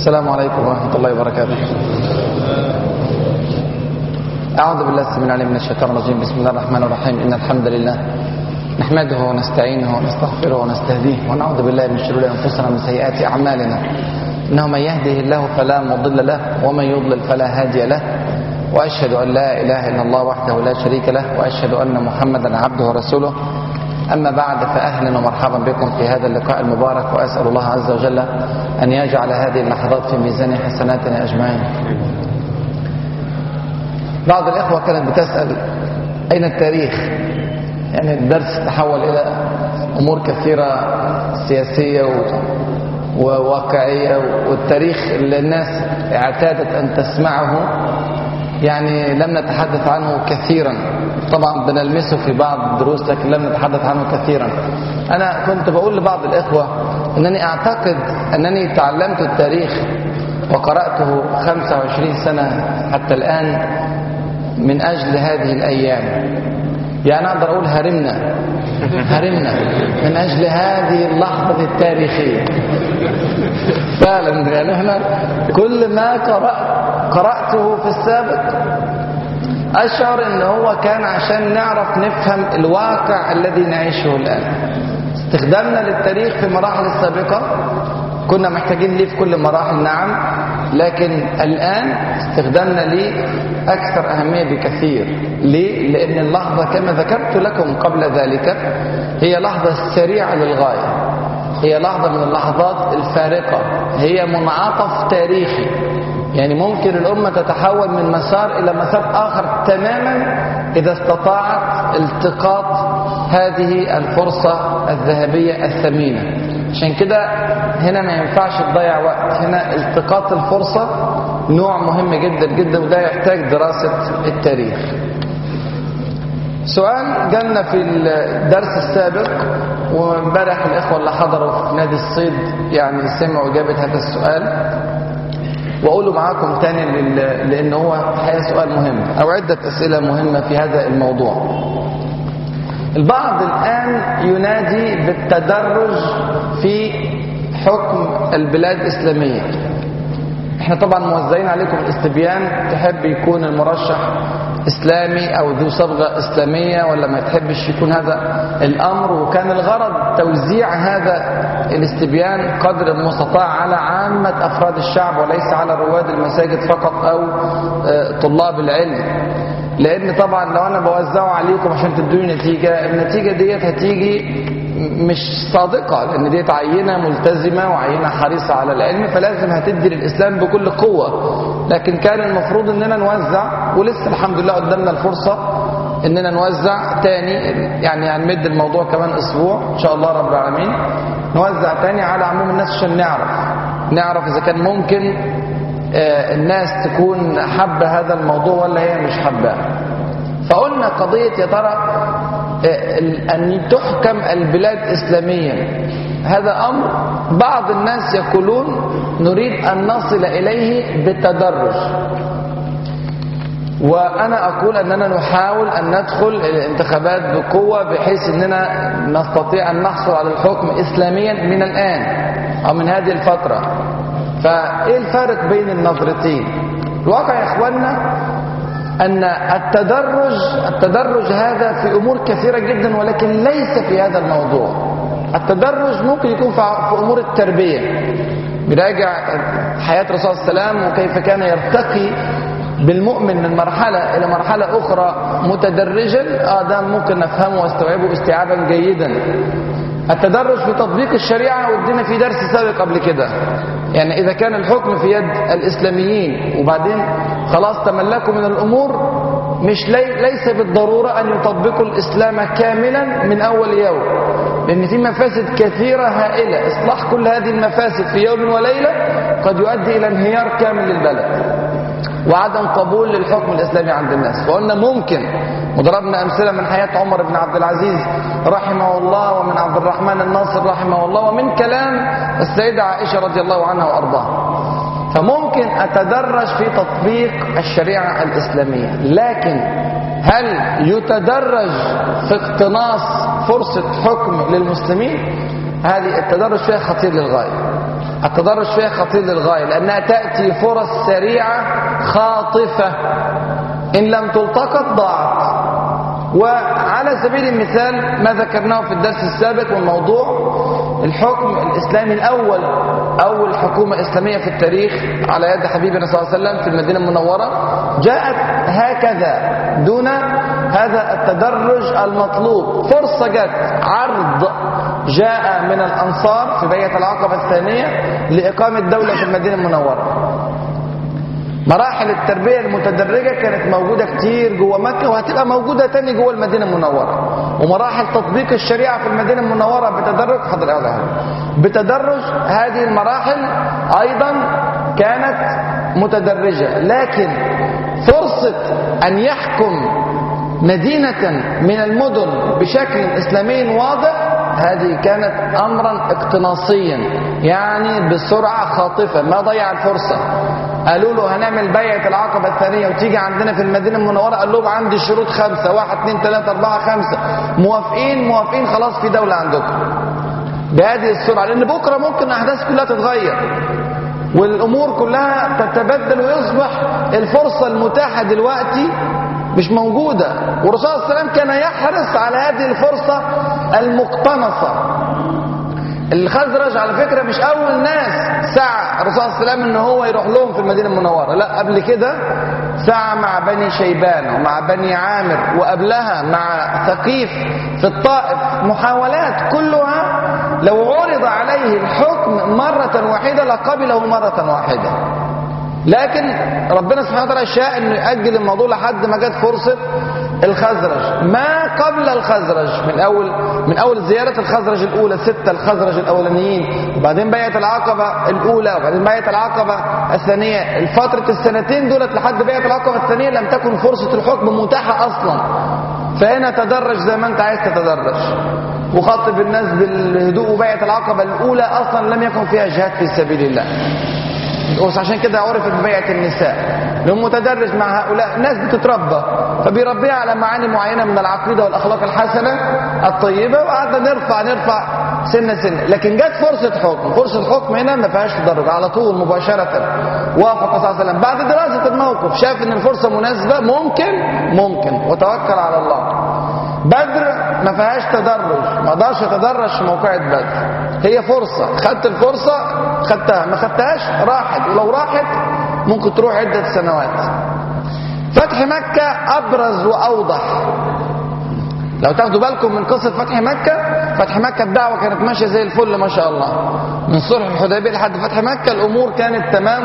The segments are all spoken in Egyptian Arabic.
السلام عليكم ورحمة الله وبركاته أعوذ بالله السميع العليم من الشيطان الرجيم بسم الله الرحمن الرحيم إن الحمد لله نحمده ونستعينه ونستغفره ونستهديه ونعوذ بالله من شرور أنفسنا ومن سيئات أعمالنا إنه من يهده الله فلا مضل له ومن يضلل فلا هادي له وأشهد أن لا إله إلا الله وحده لا شريك له وأشهد أن محمدا عبده ورسوله أما بعد فأهلا ومرحبا بكم في هذا اللقاء المبارك وأسأل الله عز وجل أن يجعل هذه اللحظات في ميزان حسناتنا أجمعين بعض الإخوة كانت بتسأل أين التاريخ يعني الدرس تحول إلى أمور كثيرة سياسية وواقعية والتاريخ اللي الناس اعتادت أن تسمعه يعني لم نتحدث عنه كثيرا طبعا بنلمسه في بعض الدروس لكن لم نتحدث عنه كثيرا أنا كنت بقول لبعض الإخوة أنني أعتقد أنني تعلمت التاريخ وقرأته 25 سنة حتى الآن من أجل هذه الأيام يعني أقدر أقول هرمنا هرمنا من أجل هذه اللحظة التاريخية فعلا يعني احنا كل ما قرأت قرأته في السابق أشعر أن هو كان عشان نعرف نفهم الواقع الذي نعيشه الآن استخدامنا للتاريخ في مراحل السابقة كنا محتاجين ليه في كل مراحل نعم لكن الآن استخدامنا ليه أكثر أهمية بكثير ليه؟ لأن اللحظة كما ذكرت لكم قبل ذلك هي لحظة سريعة للغاية هي لحظة من اللحظات الفارقة هي منعطف تاريخي يعني ممكن الأمة تتحول من مسار إلى مسار آخر تماما إذا استطاعت التقاط هذه الفرصة الذهبية الثمينة عشان كده هنا ما ينفعش تضيع وقت هنا التقاط الفرصة نوع مهم جدا جدا وده يحتاج دراسة التاريخ سؤال جالنا في الدرس السابق وامبارح الإخوة اللي حضروا في نادي الصيد يعني سمعوا إجابة هذا السؤال وأقوله معاكم تاني لأن هو الحقيقة سؤال مهم أو عدة أسئلة مهمة في هذا الموضوع البعض الآن ينادي بالتدرج في حكم البلاد الإسلامية احنا طبعا موزعين عليكم الاستبيان تحب يكون المرشح اسلامي او ذو صبغه اسلاميه ولا ما تحبش يكون هذا الامر وكان الغرض توزيع هذا الاستبيان قدر المستطاع على عامه افراد الشعب وليس على رواد المساجد فقط او طلاب العلم لان طبعا لو انا بوزعه عليكم عشان تدوني نتيجه النتيجه ديت هتيجي مش صادقة لأن ديت عينة ملتزمة وعينة حريصة على العلم فلازم هتدي للإسلام بكل قوة لكن كان المفروض أننا نوزع ولسه الحمد لله قدامنا الفرصة أننا نوزع تاني يعني هنمد الموضوع كمان أسبوع إن شاء الله رب العالمين نوزع تاني على عموم الناس عشان نعرف نعرف إذا كان ممكن الناس تكون حابة هذا الموضوع ولا هي مش حابة فقلنا قضية يا ترى أن تحكم البلاد إسلاميا هذا أمر بعض الناس يقولون نريد أن نصل إليه بالتدرج وأنا أقول أننا نحاول أن ندخل الانتخابات بقوة بحيث أننا نستطيع أن نحصل على الحكم إسلاميا من الآن أو من هذه الفترة فإيه الفارق بين النظرتين الواقع يا إخواننا أن التدرج التدرج هذا في أمور كثيرة جدا ولكن ليس في هذا الموضوع التدرج ممكن يكون في أمور التربية براجع حياة الرسول صلى الله عليه وسلم وكيف كان يرتقي بالمؤمن من مرحلة إلى مرحلة أخرى متدرجا آه ده ممكن نفهمه واستوعبه استيعابا جيدا التدرج في تطبيق الشريعة ودينا في درس سابق قبل كده يعني إذا كان الحكم في يد الإسلاميين وبعدين خلاص تملكوا من الأمور مش لي ليس بالضرورة أن يطبقوا الإسلام كاملا من أول يوم لأن في مفاسد كثيرة هائلة إصلاح كل هذه المفاسد في يوم وليلة قد يؤدي إلى انهيار كامل للبلد وعدم قبول للحكم الإسلامي عند الناس وقلنا ممكن وضربنا أمثلة من حياة عمر بن عبد العزيز رحمه الله ومن عبد الرحمن الناصر رحمه الله ومن كلام السيدة عائشة رضي الله عنها وأرضاها فممكن أتدرج في تطبيق الشريعة الإسلامية لكن هل يتدرج في اقتناص فرصة حكم للمسلمين هذه التدرج فيها خطير للغاية التدرج فيها خطير للغاية لأنها تأتي فرص سريعة خاطفة إن لم تلتقط ضاعت وعلى سبيل المثال ما ذكرناه في الدرس السابق والموضوع الحكم الإسلامي الأول أول حكومة إسلامية في التاريخ على يد حبيبنا صلى الله عليه وسلم في المدينة المنورة جاءت هكذا دون هذا التدرج المطلوب فرصة جت عرض جاء من الأنصار في بيعة العقبة الثانية لإقامة دولة في المدينة المنورة مراحل التربية المتدرجة كانت موجودة كتير جوه مكة وهتبقى موجودة تاني جوه المدينة المنورة ومراحل تطبيق الشريعة في المدينة المنورة بتدرج حضر أولها بتدرج هذه المراحل أيضا كانت متدرجة لكن فرصة أن يحكم مدينة من المدن بشكل إسلامي واضح هذه كانت أمرا اقتناصيا يعني بسرعة خاطفة ما ضيع الفرصة قالوا له هنعمل بيعة العقبة الثانية وتيجي عندنا في المدينة المنورة قال لهم عندي شروط خمسة واحد اثنين ثلاثة أربعة خمسة موافقين موافقين خلاص في دولة عندكم بهذه السرعة لأن بكرة ممكن الأحداث كلها تتغير والأمور كلها تتبدل ويصبح الفرصة المتاحة دلوقتي مش موجودة والرسول صلى الله عليه وسلم كان يحرص على هذه الفرصة المقتنصة الخزرج على فكرة مش أول ناس سعى الرسول صلى الله عليه وسلم إن هو يروح لهم في المدينة المنورة لا قبل كده سعى مع بني شيبان ومع بني عامر وقبلها مع ثقيف في الطائف محاولات كلها لو عرض عليه الحكم مرة واحدة لقبله مرة واحدة لكن ربنا سبحانه وتعالى شاء انه يأجل الموضوع لحد ما جت فرصة الخزرج ما قبل الخزرج من اول من اول زيارة الخزرج الاولى ستة الخزرج الاولانيين وبعدين بيعة العقبة الاولى وبعدين بيعة العقبة الثانية فترة السنتين دولت لحد بيعة العقبة الثانية لم تكن فرصة الحكم متاحة اصلا فهنا تدرج زي ما انت عايز تتدرج وخاطب الناس بالهدوء وبيعة العقبة الاولى اصلا لم يكن فيها جهاد في سبيل الله بس عشان كده عرفت ببيعة النساء لهم متدرج مع هؤلاء ناس بتتربى فبيربيها على معاني معينة من العقيدة والأخلاق الحسنة الطيبة وقعدنا نرفع نرفع سنة سنة لكن جت فرصة حكم فرصة حكم هنا ما فيهاش تدرج على طول مباشرة وافق صلى الله عليه وسلم بعد دراسة الموقف شاف ان الفرصة مناسبة ممكن ممكن وتوكل على الله بدر ما فيهاش تدرج ما اقدرش اتدرج في موقعة بدر هي فرصة خدت الفرصة خدتها ما خدتهاش راحت ولو راحت ممكن تروح عدة سنوات فتح مكة أبرز وأوضح لو تاخدوا بالكم من قصة فتح مكة فتح مكة الدعوة كانت ماشية زي الفل ما شاء الله من صلح الحديبية لحد فتح مكة الأمور كانت تمام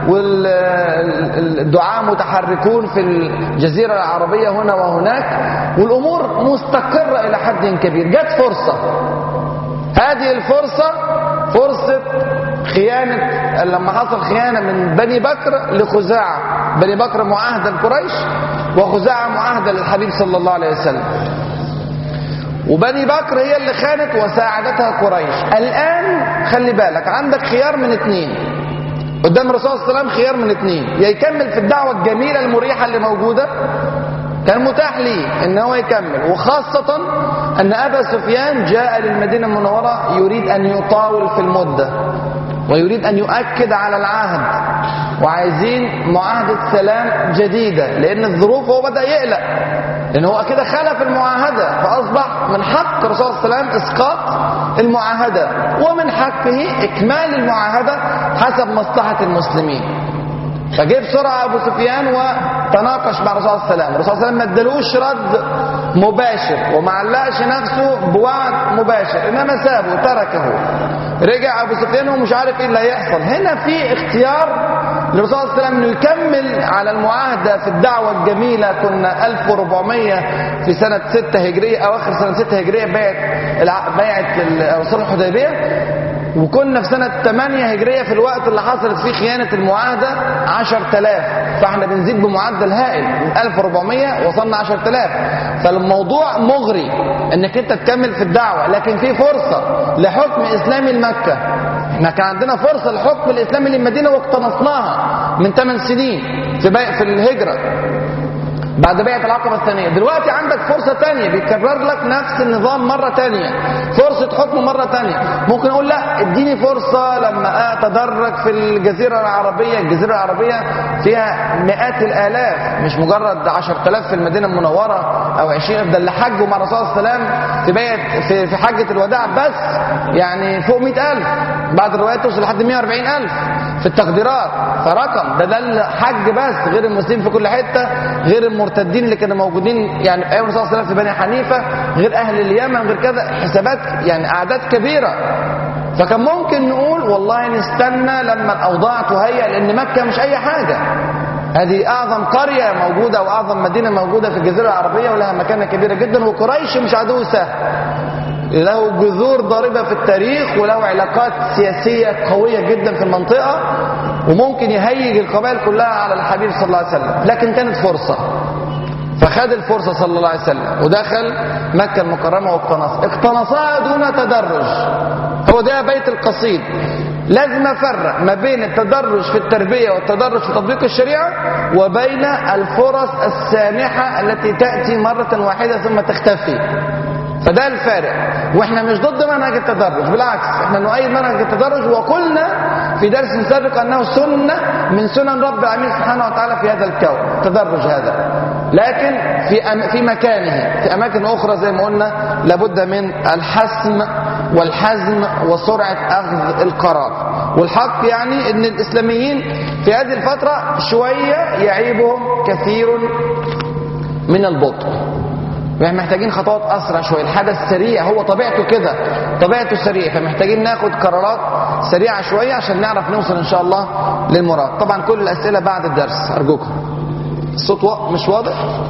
والدعاء متحركون في الجزيرة العربية هنا وهناك والأمور مستقرة إلى حد كبير جت فرصة هذه الفرصة فرصة خيانة لما حصل خيانة من بني بكر لخزاعة بني بكر معاهدة لقريش وخزاعة معاهدة للحبيب صلى الله عليه وسلم وبني بكر هي اللي خانت وساعدتها قريش الآن خلي بالك عندك خيار من اتنين قدام الرسول صلى الله عليه وسلم خيار من اتنين يا يكمل في الدعوة الجميلة المريحة اللي موجودة كان متاح ليه ان هو يكمل وخاصة ان ابا سفيان جاء للمدينة المنورة يريد ان يطاول في المدة ويريد ان يؤكد على العهد وعايزين معاهدة سلام جديدة لان الظروف هو بدأ يقلق لان هو كده خلف المعاهدة فاصبح من حق الرسول صلى الله عليه وسلم اسقاط المعاهدة ومن حقه اكمال المعاهدة حسب مصلحة المسلمين فجه بسرعة أبو سفيان وتناقش مع الرسول صلى الله عليه وسلم الرسول صلى الله عليه وسلم ما ادالوش رد مباشر وما علقش نفسه بوعد مباشر إنما سابه تركه رجع أبو سفيان ومش عارف إيه اللي هيحصل هنا في اختيار للرسول صلى الله عليه وسلم انه يكمل على المعاهدة في الدعوة الجميلة كنا 1400 في سنة 6 هجرية أواخر سنة 6 هجرية بيعة بيعة الرسول الحديبية وكنا في سنة 8 هجرية في الوقت اللي حصلت فيه خيانة المعاهدة 10000 فاحنا بنزيد بمعدل هائل من 1400 وصلنا 10000 فالموضوع مغري انك انت تكمل في الدعوة لكن في فرصة لحكم اسلامي لمكة احنا كان عندنا فرصة لحكم الاسلامي للمدينة واقتنصناها من 8 سنين في, بي... في الهجرة بعد بيعة العقبة الثانية دلوقتي عندك فرصة تانية بيكرر لك نفس النظام مرة تانية فرصة حكم مرة تانية ممكن اقول لا اديني فرصة لما اتدرج في الجزيرة العربية الجزيرة العربية فيها مئات الالاف مش مجرد عشر تلاف في المدينة المنورة او عشرين ده اللي حجوا مع الرسول صلى الله عليه وسلم في بيت في, في حجة الوداع بس يعني فوق مئة الف بعد الروايات توصل لحد مئة واربعين الف في التقديرات فرقم ده ده الحج بس غير المسلمين في كل حتة غير المرتدين اللي كانوا موجودين يعني ايام الرسول صلى الله عليه وسلم في بني حنيفة غير اهل اليمن غير كذا حسابات يعني اعداد كبيرة فكان ممكن نقول والله نستنى لما الاوضاع تهيأ لان مكة مش اي حاجة هذه اعظم قرية موجودة واعظم مدينة موجودة في الجزيرة العربية ولها مكانة كبيرة جدا وقريش مش عدو سهل له جذور ضاربة في التاريخ وله علاقات سياسية قوية جدا في المنطقة وممكن يهيج القبائل كلها على الحبيب صلى الله عليه وسلم لكن كانت فرصة فخد الفرصة صلى الله عليه وسلم ودخل مكة المكرمة واقتنص اقتنصها دون تدرج هو ده بيت القصيد لازم افرق ما بين التدرج في التربية والتدرج في تطبيق الشريعة وبين الفرص السانحة التي تأتي مرة واحدة ثم تختفي فده الفارق واحنا مش ضد منهج التدرج بالعكس احنا نؤيد منهج التدرج وقلنا في درس سابق انه سنة من سنن رب العالمين سبحانه وتعالى في هذا الكون التدرج هذا لكن في أم في مكانه في اماكن اخرى زي ما قلنا لابد من الحسم والحزم وسرعة اخذ القرار والحق يعني ان الاسلاميين في هذه الفترة شوية يعيبهم كثير من البطء يعني محتاجين خطوات اسرع شويه الحدث سريع هو طبيعته كده طبيعته سريع فمحتاجين ناخد قرارات سريعه شويه عشان نعرف نوصل ان شاء الله للمراد طبعا كل الاسئله بعد الدرس ارجوكم الصوت مش واضح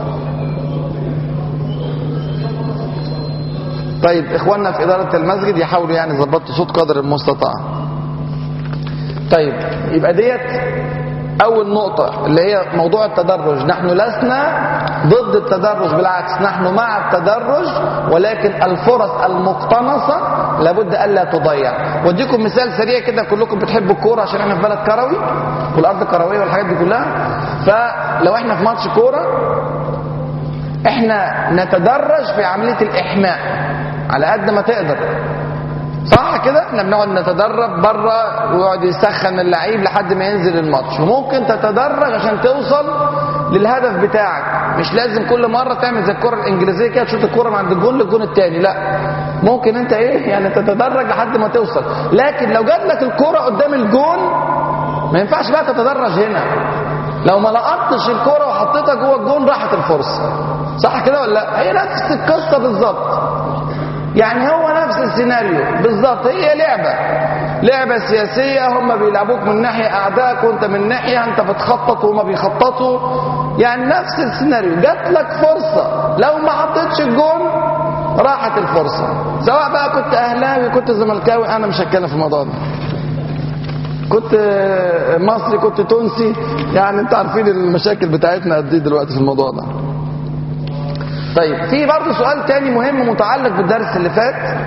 طيب اخواننا في اداره المسجد يحاولوا يعني يظبطوا صوت قدر المستطاع طيب يبقى ديت اول نقطة اللي هي موضوع التدرج نحن لسنا ضد التدرج بالعكس نحن مع التدرج ولكن الفرص المقتنصة لابد الا تضيع واديكم مثال سريع كده كلكم بتحبوا الكورة عشان احنا في بلد كروي والارض كروية والحاجات دي كلها فلو احنا في ماتش كورة احنا نتدرج في عملية الاحماء على قد ما تقدر صح كده احنا بنقعد نتدرب بره ويقعد يسخن اللعيب لحد ما ينزل الماتش وممكن تتدرج عشان توصل للهدف بتاعك مش لازم كل مره تعمل زي الكره الانجليزيه كده تشوط الكره من عند الجون للجون الثاني لا ممكن انت ايه يعني تتدرج لحد ما توصل لكن لو جات لك الكره قدام الجون ما ينفعش بقى تتدرج هنا لو ما لقطتش الكره وحطيتها جوه الجون راحت الفرصه صح كده ولا لا هي نفس القصه بالظبط يعني هو نفس السيناريو بالظبط هي لعبة لعبة سياسية هم بيلعبوك من ناحية أعدائك وانت من ناحية انت بتخطط وهم بيخططوا يعني نفس السيناريو جات لك فرصة لو ما حطيتش الجون راحت الفرصة سواء بقى كنت أهلاوي كنت زملكاوي أنا مش هتكلم في الموضوع ده كنت مصري كنت تونسي يعني انت عارفين المشاكل بتاعتنا قد ايه دلوقتي في الموضوع ده طيب في برضه سؤال تاني مهم متعلق بالدرس اللي فات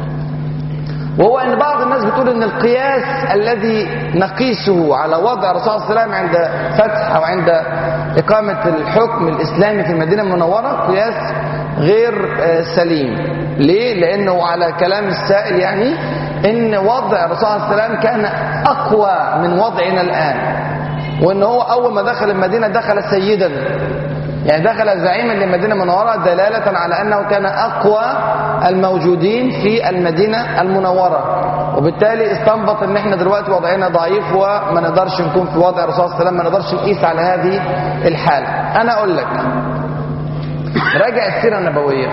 وهو ان بعض الناس بتقول ان القياس الذي نقيسه على وضع الرسول صلى الله عليه وسلم عند فتح او عند اقامه الحكم الاسلامي في المدينه المنوره قياس غير سليم ليه لانه على كلام السائل يعني ان وضع الرسول صلى الله عليه وسلم كان اقوى من وضعنا الان وان هو اول ما دخل المدينه دخل سيدا يعني دخل زعيما للمدينة المنورة دلالة على أنه كان أقوى الموجودين في المدينة المنورة وبالتالي استنبط ان احنا دلوقتي وضعنا ضعيف وما نقدرش نكون في وضع الرسول صلى الله عليه وسلم ما نقدرش نقيس على هذه الحالة انا اقول لك راجع السيرة النبوية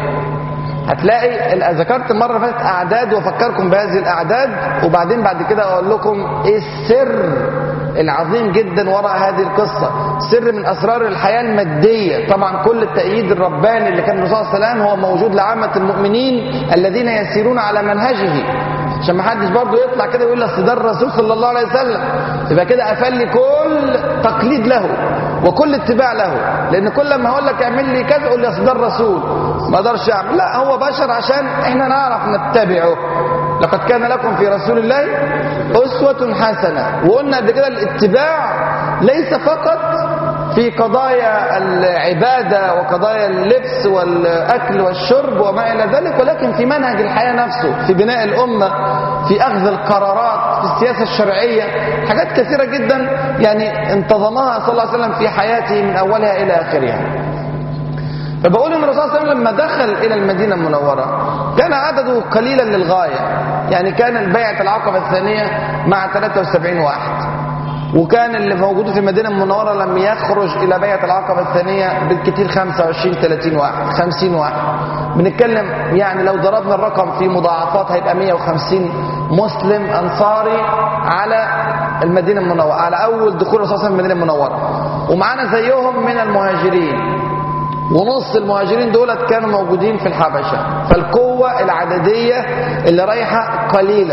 هتلاقي ذكرت المرة اللي فاتت اعداد وافكركم بهذه الاعداد وبعدين بعد كده اقول لكم ايه السر العظيم جدا وراء هذه القصة سر من أسرار الحياة المادية طبعا كل التأييد الرباني اللي كان الرسول صلى الله عليه وسلم هو موجود لعامة المؤمنين الذين يسيرون على منهجه عشان ما حدش برضه يطلع كده يقول اصل ده الرسول صلى الله عليه وسلم يبقى كده قفل لي كل تقليد له وكل اتباع له لان كل ما هقول لك اعمل لي كذا قول لي اصل ده الرسول ما اقدرش اعمل لا هو بشر عشان احنا نعرف نتبعه لقد كان لكم في رسول الله أسوة حسنة وقلنا قبل كده الاتباع ليس فقط في قضايا العبادة وقضايا اللبس والأكل والشرب وما إلى ذلك ولكن في منهج الحياة نفسه في بناء الأمة في أخذ القرارات في السياسة الشرعية حاجات كثيرة جدا يعني انتظمها صلى الله عليه وسلم في حياته من أولها إلى آخرها فبقول ان الرسول صلى الله عليه وسلم لما دخل الى المدينه المنوره كان عدده قليلا للغايه يعني كان البيعه العقبه الثانيه مع 73 واحد وكان اللي موجود في المدينه المنوره لم يخرج الى بيعه العقبه الثانيه بالكثير 25 30 واحد 50 واحد بنتكلم يعني لو ضربنا الرقم في مضاعفات هيبقى 150 مسلم انصاري على المدينه المنوره على اول دخول الرسول صلى الله عليه وسلم المدينه المنوره ومعانا زيهم من المهاجرين ونص المهاجرين دولت كانوا موجودين في الحبشة فالقوة العددية اللي رايحة قليلة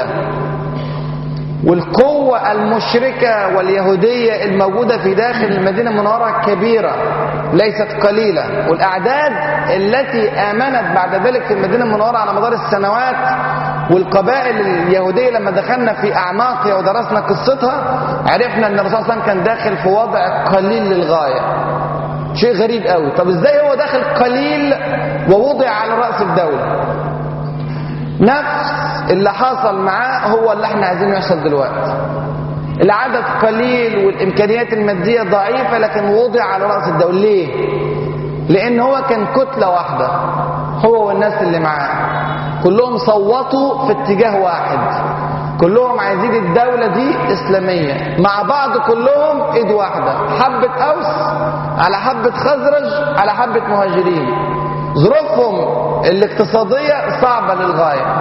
والقوة المشركة واليهودية الموجودة في داخل المدينة المنورة كبيرة ليست قليلة والأعداد التي آمنت بعد ذلك في المدينة المنورة على مدار السنوات والقبائل اليهودية لما دخلنا في أعماقها ودرسنا قصتها عرفنا أن الرسول صلى الله عليه وسلم كان داخل في وضع قليل للغاية شيء غريب قوي طب ازاي هو داخل قليل ووضع على رأس الدولة نفس اللي حصل معاه هو اللي احنا عايزينه يحصل دلوقتي العدد قليل والامكانيات الماديه ضعيفه لكن وضع على راس الدوله ليه لان هو كان كتله واحده هو والناس اللي معاه كلهم صوتوا في اتجاه واحد كلهم عايزين الدولة دي إسلامية مع بعض كلهم إيد واحدة حبة أوس على حبة خزرج على حبة مهاجرين ظروفهم الاقتصادية صعبة للغاية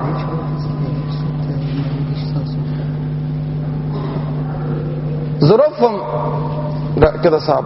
ظروفهم لا كده صعب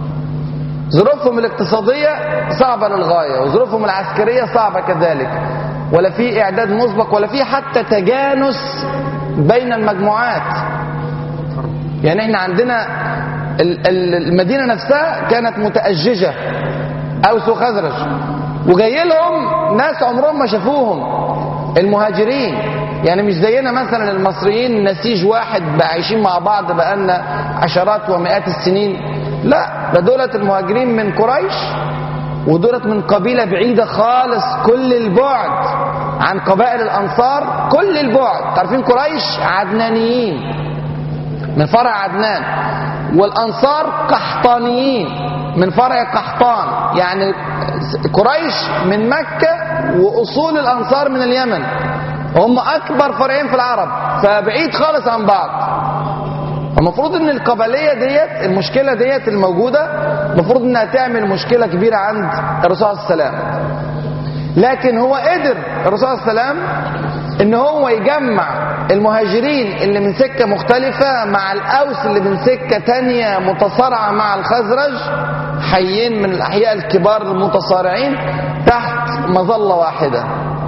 ظروفهم الاقتصادية صعبة للغاية وظروفهم العسكرية صعبة كذلك ولا في إعداد مسبق ولا في حتى تجانس بين المجموعات يعني احنا عندنا المدينة نفسها كانت متأججة أوس وخزرج وجاي لهم ناس عمرهم ما شافوهم المهاجرين يعني مش زينا مثلا المصريين نسيج واحد بقى عايشين مع بعض بقالنا عشرات ومئات السنين لا ده دولة المهاجرين من قريش ودولت من قبيلة بعيدة خالص كل البعد عن قبائل الأنصار كل البعد تعرفين قريش عدنانيين من فرع عدنان والأنصار قحطانيين من فرع قحطان يعني قريش من مكة وأصول الأنصار من اليمن هم أكبر فرعين في العرب فبعيد خالص عن بعض المفروض ان القبليه ديت المشكله ديت الموجوده المفروض انها تعمل مشكله كبيره عند الرسول صلى الله عليه وسلم لكن هو قدر الرسول صلى الله عليه وسلم ان هو يجمع المهاجرين اللي من سكه مختلفه مع الاوس اللي من سكه تانية متصارعه مع الخزرج حيين من الاحياء الكبار المتصارعين تحت مظله واحده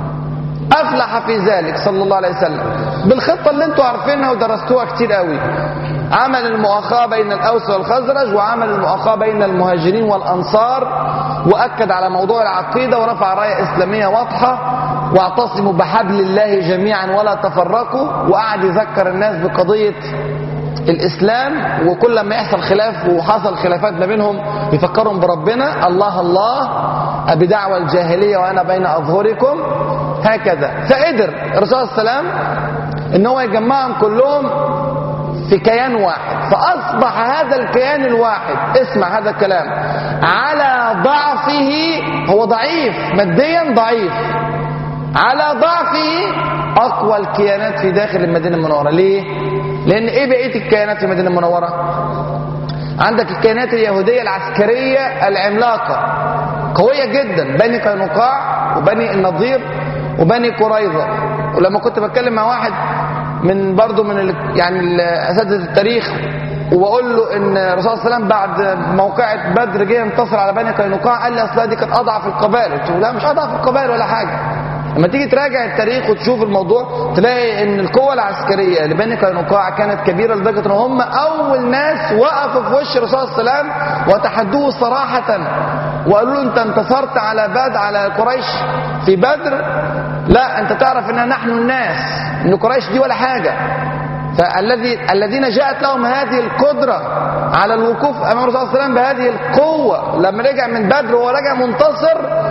افلح في ذلك صلى الله عليه وسلم بالخطه اللي انتوا عارفينها ودرستوها كتير قوي عمل المؤاخاه بين الاوس والخزرج وعمل المؤاخاه بين المهاجرين والانصار واكد على موضوع العقيده ورفع رايه اسلاميه واضحه واعتصموا بحبل الله جميعا ولا تفرقوا وقعد يذكر الناس بقضيه الاسلام وكل ما يحصل خلاف وحصل خلافات ما بينهم يفكرهم بربنا الله الله بدعوى الجاهليه وانا بين اظهركم هكذا فقدر الرسول صلى الله عليه وسلم ان هو يجمعهم كلهم في كيان واحد فاصبح هذا الكيان الواحد اسمع هذا الكلام على ضعفه هو ضعيف ماديا ضعيف على ضعفه اقوى الكيانات في داخل المدينه المنوره ليه لان ايه بقيه الكيانات في المدينه المنوره عندك الكيانات اليهوديه العسكريه العملاقه قويه جدا بني قينقاع وبني النضير وبني قريظه ولما كنت بتكلم مع واحد من برضه من ال يعني اساتذه التاريخ وبقول له ان الرسول صلى الله عليه وسلم بعد موقعة بدر جه ينتصر على بني قينقاع قال لي اصل دي كانت اضعف القبائل قلت له لا مش اضعف القبائل ولا حاجه لما تيجي تراجع التاريخ وتشوف الموضوع تلاقي ان القوة العسكرية لبني قينقاع كانت كبيرة لدرجة ان هم اول ناس وقفوا في وش الرسول صلى الله عليه وسلم وتحدوه صراحة وقالوا له انت انتصرت على بدر على قريش في بدر لا انت تعرف ان نحن الناس ان قريش دي ولا حاجة فالذي الذين جاءت لهم هذه القدرة على الوقوف امام الرسول صلى الله عليه وسلم بهذه القوة لما رجع من بدر وهو راجع منتصر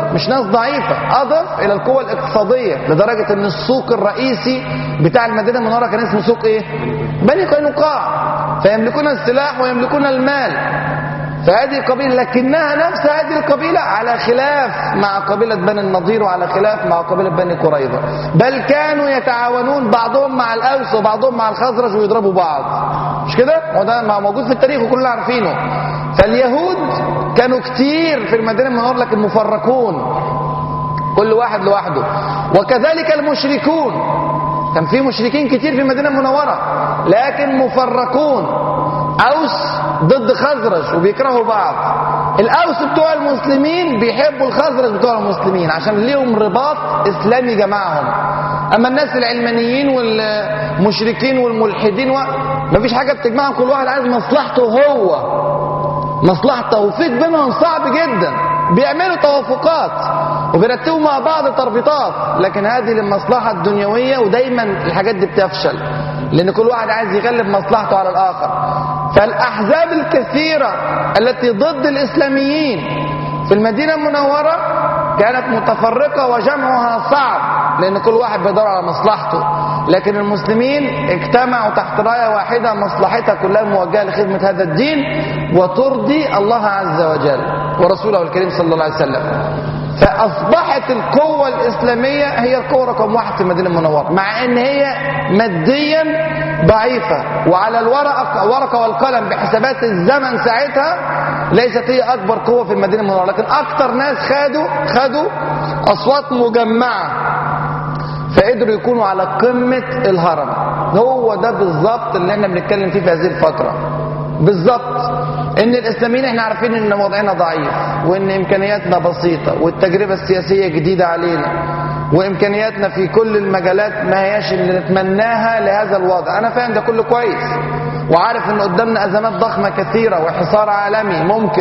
مش ناس ضعيفة أضف إلى القوة الاقتصادية لدرجة أن السوق الرئيسي بتاع المدينة المنورة كان اسمه سوق إيه؟ بني قينقاع فيملكون السلاح ويملكون المال فهذه القبيلة لكنها نفس هذه القبيلة على خلاف مع قبيلة بني النضير وعلى خلاف مع قبيلة بني قريظة بل كانوا يتعاونون بعضهم مع الأوس وبعضهم مع الخزرج ويضربوا بعض مش كده؟ وده موجود في التاريخ وكلنا عارفينه فاليهود كانوا كتير في المدينة المنورة لكن مفرقون كل واحد لوحده وكذلك المشركون كان في مشركين كتير في المدينة المنورة لكن مفرقون أوس ضد خزرج وبيكرهوا بعض الأوس بتوع المسلمين بيحبوا الخزرج بتوع المسلمين عشان ليهم رباط إسلامي جمعهم أما الناس العلمانيين والمشركين والملحدين و... مفيش حاجة بتجمعهم كل واحد عايز مصلحته هو مصلحة التوفيق بينهم صعب جدا بيعملوا توافقات وبيرتبوا مع بعض تربيطات لكن هذه للمصلحة الدنيوية ودايما الحاجات دي بتفشل لأن كل واحد عايز يغلب مصلحته على الآخر فالأحزاب الكثيرة التي ضد الإسلاميين في المدينة المنورة كانت متفرقة وجمعها صعب لأن كل واحد بيدور على مصلحته لكن المسلمين اجتمعوا تحت راية واحدة مصلحتها كلها موجهة لخدمة هذا الدين وترضي الله عز وجل ورسوله الكريم صلى الله عليه وسلم فأصبحت القوة الإسلامية هي القوة رقم واحد في المدينة المنورة مع أن هي ماديا ضعيفة وعلى الورقة ورقة والقلم بحسابات الزمن ساعتها ليست هي أكبر قوة في المدينة المنورة لكن أكثر ناس خدوا خدوا أصوات مجمعة فقدروا يكونوا على قمة الهرم هو ده بالظبط اللي احنا بنتكلم فيه في هذه الفترة بالظبط ان الاسلاميين احنا عارفين ان وضعنا ضعيف وان امكانياتنا بسيطة والتجربة السياسية جديدة علينا وامكانياتنا في كل المجالات ما هياش اللي نتمناها لهذا الوضع انا فاهم ده كله كويس وعارف ان قدامنا ازمات ضخمة كثيرة وحصار عالمي ممكن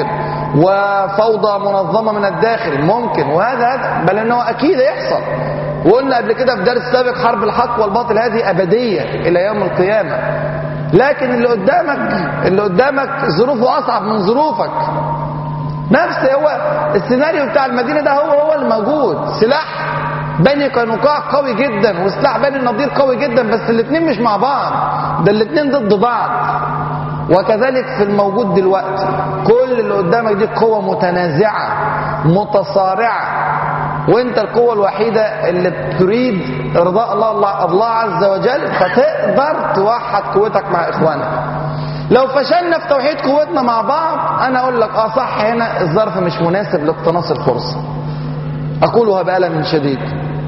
وفوضى منظمة من الداخل ممكن وهذا هذا بل انه اكيد يحصل وقلنا قبل كده في درس سابق حرب الحق والباطل هذه ابدية الى يوم القيامة لكن اللي قدامك اللي قدامك ظروفه اصعب من ظروفك نفس هو السيناريو بتاع المدينه ده هو هو الموجود سلاح بني قينقاع قوي جدا وسلاح بني النضير قوي جدا بس الاثنين مش مع بعض ده الاثنين ضد بعض وكذلك في الموجود دلوقتي كل اللي قدامك دي قوة متنازعة متصارعة وانت القوة الوحيدة اللي تريد ارضاء الله, الله, الله عز وجل فتقدر توحد قوتك مع اخوانك لو فشلنا في توحيد قوتنا مع بعض انا اقول لك اه صح هنا الظرف مش مناسب لاقتناص الفرصة اقولها بألم شديد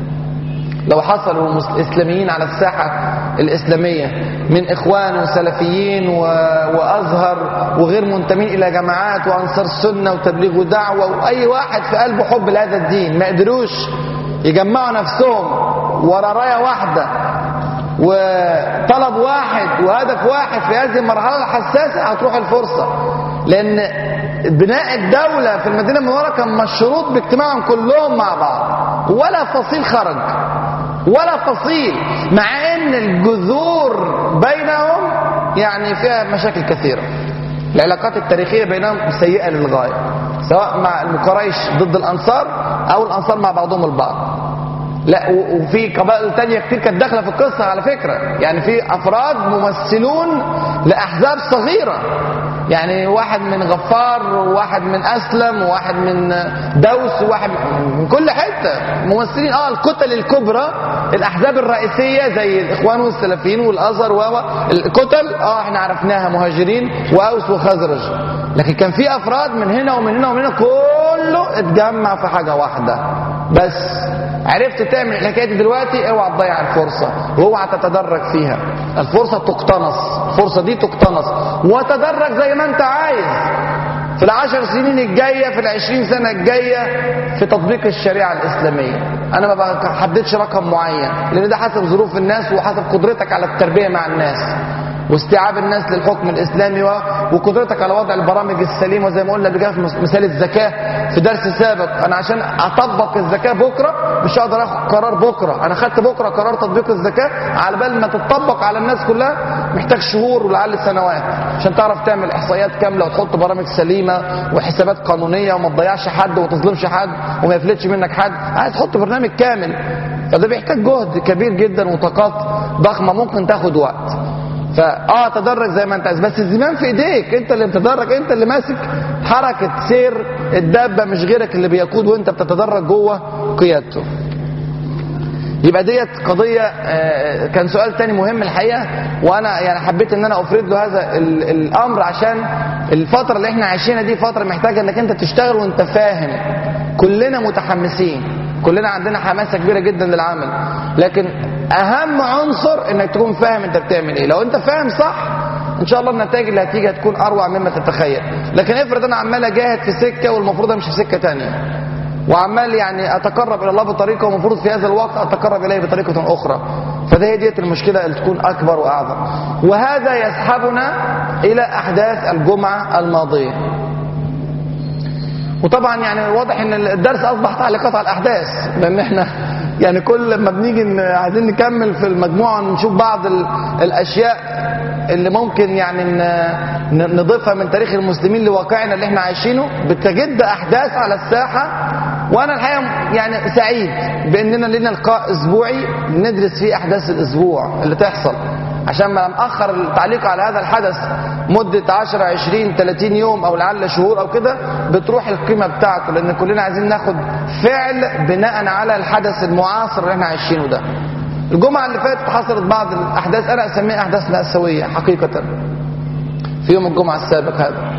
لو حصلوا اسلاميين على الساحة الإسلامية من إخوان وسلفيين و... وأزهر وغير منتمين إلى جماعات وأنصار السنة وتبليغ ودعوة وأي واحد في قلبه حب لهذا الدين ما قدروش يجمعوا نفسهم ورا راية واحدة وطلب واحد وهدف واحد في هذه المرحلة الحساسة هتروح الفرصة لأن بناء الدولة في المدينة المنورة كان مشروط باجتماعهم كلهم مع بعض ولا فصيل خرج ولا فصيل مع ان الجذور بينهم يعني فيها مشاكل كثيرة العلاقات التاريخية بينهم سيئة للغاية سواء مع القريش ضد الأنصار أو الأنصار مع بعضهم البعض لا وفي قبائل تانية كتير كانت داخلة في القصة على فكرة يعني في أفراد ممثلون لأحزاب صغيرة يعني واحد من غفار وواحد من أسلم وواحد من دوس وواحد من كل حتة ممثلين اه الكتل الكبرى الأحزاب الرئيسية زي الإخوان والسلفيين والأزهر و الكتل اه احنا عرفناها مهاجرين وأوس وخزرج لكن كان في أفراد من هنا ومن هنا ومن هنا كله اتجمع في حاجة واحدة بس عرفت تعمل الحكايه دي دلوقتي اوعى تضيع الفرصه واوعى تتدرج فيها الفرصه تقتنص الفرصه دي تقتنص وتدرج زي ما انت عايز في العشر سنين الجايه في العشرين سنه الجايه في تطبيق الشريعه الاسلاميه انا ما بحددش رقم معين لان ده حسب ظروف الناس وحسب قدرتك على التربيه مع الناس واستيعاب الناس للحكم الاسلامي و- وقدرتك على وضع البرامج السليمه زي ما قلنا اللي جاء في مس- مثال الزكاه في درس سابق انا عشان اطبق الزكاه بكره مش هقدر اخد قرار بكره انا خدت بكره قرار تطبيق الزكاه على بال ما تطبق على الناس كلها محتاج شهور ولعل سنوات عشان تعرف تعمل احصائيات كامله وتحط برامج سليمه وحسابات قانونيه وما تضيعش حد وما تظلمش حد وما يفلتش منك حد عايز تحط برنامج كامل فده بيحتاج جهد كبير جدا وطاقات ضخمه ممكن تاخد وقت فاه تدرج زي ما انت عايز بس الزمام في ايديك انت اللي بتتدرج انت اللي ماسك حركه سير الدابه مش غيرك اللي بيقود وانت بتتدرج جوه قيادته يبقى ديت قضية آه، كان سؤال تاني مهم الحقيقة وأنا يعني حبيت إن أنا أفرد له هذا ال- الأمر عشان الفترة اللي إحنا عايشينها دي فترة محتاجة إنك أنت تشتغل وأنت فاهم كلنا متحمسين كلنا عندنا حماسة كبيرة جدا للعمل لكن أهم عنصر إنك تكون فاهم أنت بتعمل إيه لو أنت فاهم صح ان شاء الله النتائج اللي هتيجي هتكون اروع مما تتخيل لكن افرض انا عمال اجاهد في سكه والمفروض امشي في سكه تانية وعمال يعني اتقرب الى الله بطريقه ومفروض في هذا الوقت اتقرب اليه بطريقه اخرى فده هي ديت المشكله اللي تكون اكبر واعظم وهذا يسحبنا الى احداث الجمعه الماضيه وطبعا يعني واضح ان الدرس اصبح تعليقات على الاحداث لان احنا يعني كل ما بنيجي ن- عايزين نكمل في المجموعه نشوف بعض ال- الاشياء اللي ممكن يعني ن- ن- نضيفها من تاريخ المسلمين لواقعنا اللي احنا عايشينه بتجد احداث على الساحه وانا الحقيقه يعني سعيد باننا لنا لقاء اسبوعي ندرس فيه احداث الاسبوع اللي تحصل عشان ما نأخر التعليق على هذا الحدث مدة 10 20 30 يوم او لعل شهور او كده بتروح القيمة بتاعته لان كلنا عايزين ناخد فعل بناء على الحدث المعاصر اللي احنا عايشينه ده الجمعة اللي فاتت حصلت بعض الاحداث انا اسميها احداث مأساوية حقيقة في يوم الجمعة السابق هذا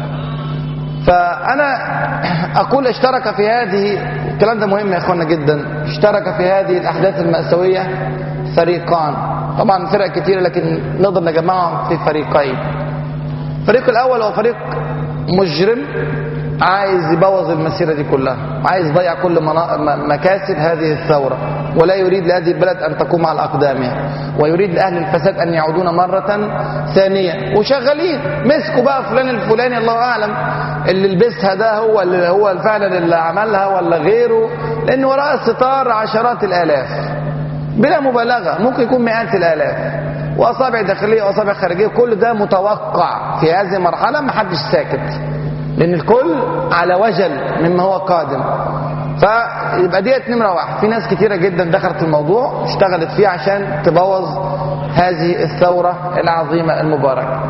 فأنا أقول اشترك في هذه الكلام ده مهم يا إخوانا جدا اشترك في هذه الأحداث المأساوية فريقان طبعا فرق كتيرة لكن نقدر نجمعهم في فريقين الفريق الأول هو فريق مجرم عايز يبوظ المسيرة دي كلها عايز يضيع كل منا- م- مكاسب هذه الثورة ولا يريد لهذه البلد أن تقوم على أقدامها ويريد لأهل الفساد أن يعودون مرة ثانية وشغالين مسكوا بقى فلان الفلاني الله أعلم اللي لبسها ده هو اللي هو فعلا اللي عملها ولا غيره لأن وراء الستار عشرات الآلاف بلا مبالغة ممكن يكون مئات الآلاف وأصابع داخلية وأصابع خارجية كل ده متوقع في هذه المرحلة محدش ساكت لأن الكل على وجل مما هو قادم فيبقى ديت نمرة واحد في ناس كتيرة جدا دخلت في الموضوع اشتغلت فيه عشان تبوظ هذه الثورة العظيمة المباركة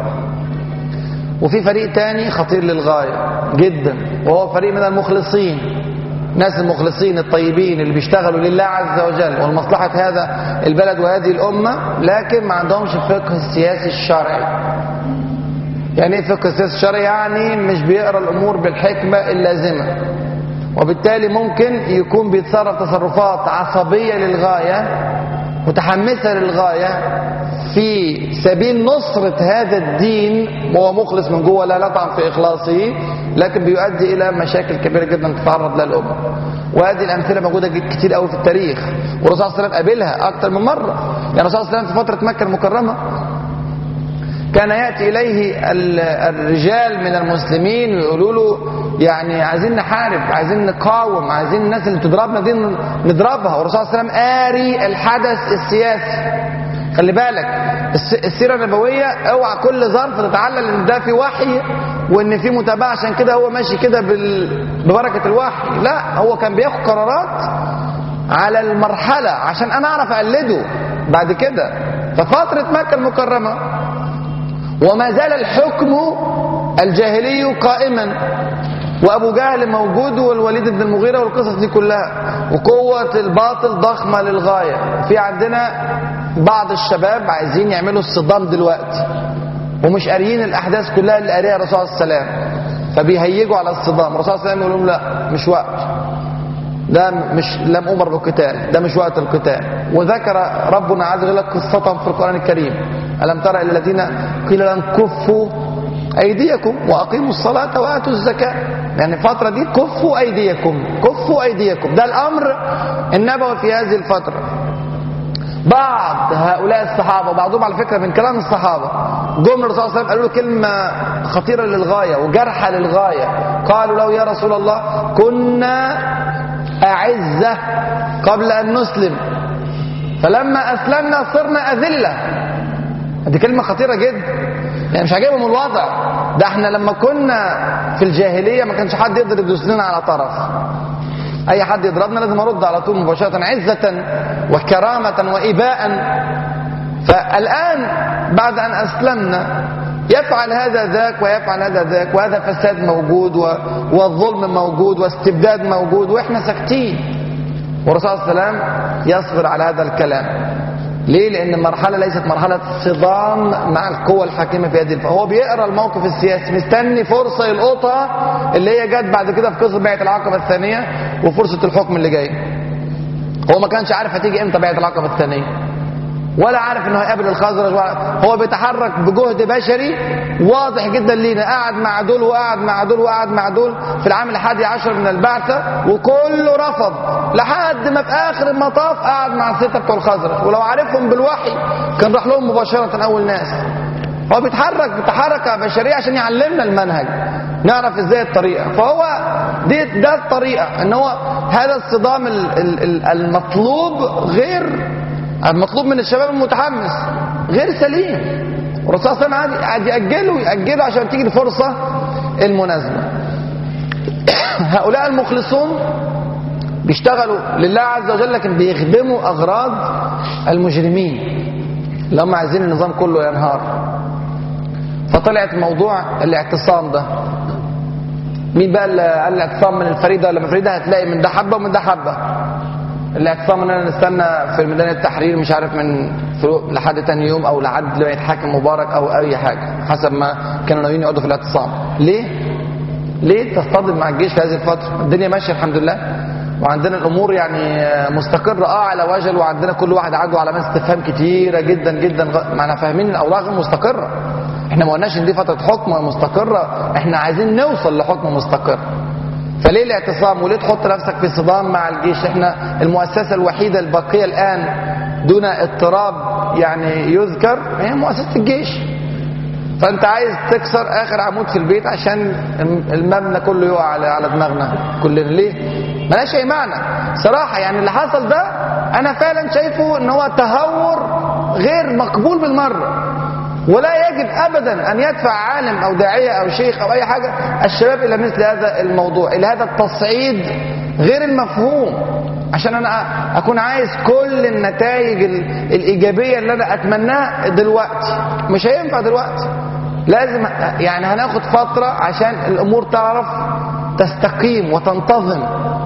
وفي فريق تاني خطير للغاية جدا وهو فريق من المخلصين ناس المخلصين الطيبين اللي بيشتغلوا لله عز وجل ولمصلحة هذا البلد وهذه الأمة لكن ما عندهمش الفقه السياسي الشرعي يعني ايه فقه السياسي الشرعي يعني مش بيقرا الامور بالحكمه اللازمه وبالتالي ممكن يكون بيتصرف تصرفات عصبيه للغايه متحمسه للغايه في سبيل نصرة هذا الدين وهو مخلص من جوه لا نطعن في إخلاصه لكن بيؤدي إلى مشاكل كبيرة جدا تتعرض لها الأمة وهذه الأمثلة موجودة كتير قوي في التاريخ والرسول صلى الله عليه وسلم قابلها أكثر من مرة يعني الرسول صلى الله عليه وسلم في فترة مكة المكرمة كان يأتي إليه ال- الرجال من المسلمين ويقولوا له يعني عايزين نحارب عايزين نقاوم عايزين الناس اللي بتضربنا دي نضربها والرسول صلى الله عليه وسلم قاري الحدث السياسي خلي بالك الس- السيرة النبوية اوعى كل ظرف تتعلل ان ده في وحي وان في متابعة عشان كده هو ماشي كده بال... ببركة الوحي لا هو كان بياخد قرارات على المرحلة عشان انا اعرف اقلده بعد كده ففترة مكة المكرمة وما زال الحكم الجاهلي قائما وابو جهل موجود والوليد بن المغيرة والقصص دي كلها وقوة الباطل ضخمة للغاية في عندنا بعض الشباب عايزين يعملوا الصدام دلوقتي ومش قاريين الاحداث كلها اللي قاريها الرسول صلى الله عليه وسلم فبيهيجوا على الصدام الرسول صلى الله عليه وسلم يقول لهم لا مش وقت ده مش لم امر بالقتال ده مش وقت القتال وذكر ربنا عز وجل قصة في القرآن الكريم ألم ترى إلى الذين قيل لهم كفوا أيديكم وأقيموا الصلاة وآتوا الزكاة يعني الفترة دي كفوا أيديكم كفوا أيديكم ده الأمر النبوي في هذه الفترة بعض هؤلاء الصحابة وبعضهم على فكرة من كلام الصحابة جم الرسول صلى الله عليه وسلم قالوا له كلمة خطيرة للغاية وجرحة للغاية قالوا له يا رسول الله كنا أعزة قبل أن نسلم فلما أسلمنا صرنا أذلة دي كلمة خطيرة جدا يعني مش عاجبهم الوضع ده احنا لما كنا في الجاهلية ما كانش حد يقدر يدوس لنا على طرف اي حد يضربنا لازم ارد على طول مباشرة عزة وكرامة وإباء فالآن بعد أن أسلمنا يفعل هذا ذاك ويفعل هذا ذاك وهذا فساد موجود والظلم موجود واستبداد موجود واحنا ساكتين والرسول صلى الله عليه وسلم يصبر على هذا الكلام ليه؟ لأن المرحلة ليست مرحلة صدام مع القوة الحاكمة في هذه فهو بيقرا الموقف السياسي مستني فرصة يلقطها اللي هي جت بعد كده في قصة بيعة العقبة الثانية وفرصة الحكم اللي جاي. هو ما كانش عارف هتيجي امتى بيعة العقبة الثانية. ولا عارف انه هيقابل الخزرج هو بيتحرك بجهد بشري واضح جدا لينا قاعد مع دول وقاعد مع دول وقاعد مع دول في العام الحادي عشر من البعثة وكله رفض لحد ما في اخر المطاف قاعد مع الستة بتوع الخزرج ولو عارفهم بالوحي كان راح لهم مباشرة اول ناس هو بيتحرك بتحركة بشرية عشان يعلمنا المنهج نعرف ازاي الطريقة فهو دي ده الطريقة ان هو هذا الصدام المطلوب غير المطلوب من الشباب المتحمس غير سليم والرسول صلى الله عليه وسلم قاعد يأجله يأجله عشان تيجي الفرصة المناسبة هؤلاء المخلصون بيشتغلوا لله عز وجل لكن بيخدموا أغراض المجرمين اللي هم عايزين النظام كله ينهار فطلعت موضوع الاعتصام ده مين بقى اللي قال الاعتصام من الفريده ولا من الفريده هتلاقي من ده حبه ومن ده حبه الاعتصام اننا نستنى في ميدان التحرير مش عارف من لحد تاني يوم او لحد لما يتحاكم مبارك او اي حاجه حسب ما كانوا ناويين يقعدوا في الاعتصام ليه ليه تصطدم مع الجيش في هذه الفتره الدنيا ماشيه الحمد لله وعندنا الامور يعني مستقره اه على وجل وعندنا كل واحد عنده علامات استفهام كتيره جدا جدا معنا فاهمين الاوضاع غير مستقره احنا ما قلناش ان دي فتره حكم مستقره احنا عايزين نوصل لحكم مستقر فليه الاعتصام وليه تحط نفسك في صدام مع الجيش احنا المؤسسة الوحيدة الباقية الآن دون اضطراب يعني يذكر هي مؤسسة الجيش فانت عايز تكسر اخر عمود في البيت عشان المبنى كله يقع على على دماغنا كلنا ليه ملاش اي معنى صراحة يعني اللي حصل ده انا فعلا شايفه ان هو تهور غير مقبول بالمرة ولا يجب ابدا ان يدفع عالم او داعيه او شيخ او اي حاجه الشباب الى مثل هذا الموضوع الى هذا التصعيد غير المفهوم عشان انا اكون عايز كل النتائج الايجابيه اللي انا اتمناها دلوقتي مش هينفع دلوقتي لازم يعني هناخد فتره عشان الامور تعرف تستقيم وتنتظم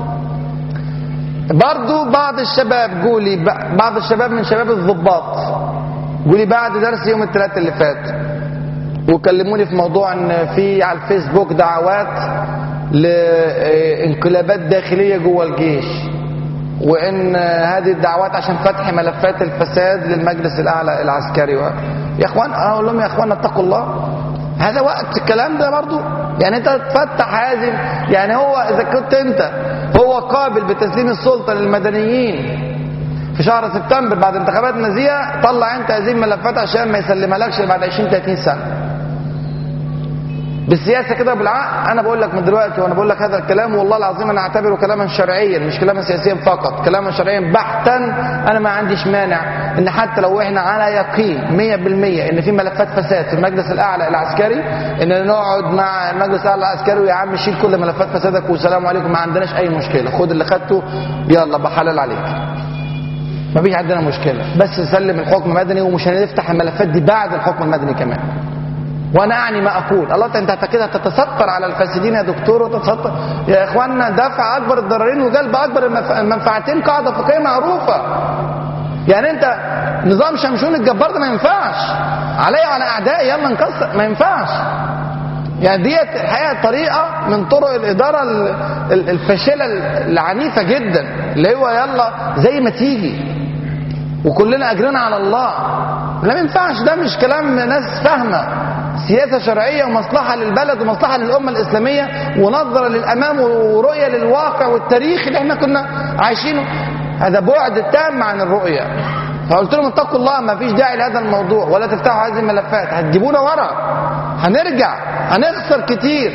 برضو بعض الشباب قولي بعض الشباب من شباب الضباط قولي بعد درس يوم الثلاثاء اللي فات وكلموني في موضوع ان في على الفيسبوك دعوات لانقلابات داخليه جوه الجيش وان هذه الدعوات عشان فتح ملفات الفساد للمجلس الاعلى العسكري و... يا اخوان انا اقول لهم يا اخوان اتقوا الله هذا وقت الكلام ده برضو يعني انت تفتح هذه يعني هو اذا كنت انت هو قابل بتسليم السلطه للمدنيين في شهر سبتمبر بعد انتخابات نزيهه طلع انت هذه الملفات عشان ما يسلمها لكش بعد 20 30 سنه بالسياسه كده بالعقل انا بقول لك من دلوقتي وانا بقول لك هذا الكلام والله العظيم انا اعتبره كلاما شرعيا مش كلاما سياسيا فقط كلاما شرعيا بحتا انا ما عنديش مانع ان حتى لو احنا على يقين 100% ان في ملفات فساد في المجلس الاعلى العسكري ان نقعد مع المجلس الاعلى العسكري ويا عم شيل كل ملفات فسادك والسلام عليكم ما عندناش اي مشكله خد اللي خدته يلا بحلال عليك ما فيش عندنا مشكله بس سلم الحكم مدني ومش هنفتح الملفات دي بعد الحكم المدني كمان وانا اعني ما اقول الله انت كده تتستر على الفاسدين يا دكتور وتتستر يا اخوانا دفع اكبر الضررين وجلب اكبر المنفعتين قاعده فقهيه معروفه يعني انت نظام شمشون الجبار ده ما ينفعش علي وعلى اعدائي يلا نكسر ما ينفعش يعني ديت الحقيقه طريقه من طرق الاداره الفاشله العنيفه جدا اللي هو يلا زي ما تيجي وكلنا اجرنا على الله لا ما ينفعش ده مش كلام ناس فاهمه سياسة شرعية ومصلحة للبلد ومصلحة للأمة الإسلامية ونظرة للأمام ورؤية للواقع والتاريخ اللي احنا كنا عايشينه هذا بعد تام عن الرؤية فقلت لهم اتقوا الله ما فيش داعي لهذا الموضوع ولا تفتحوا هذه الملفات هتجيبونا ورا هنرجع هنخسر كتير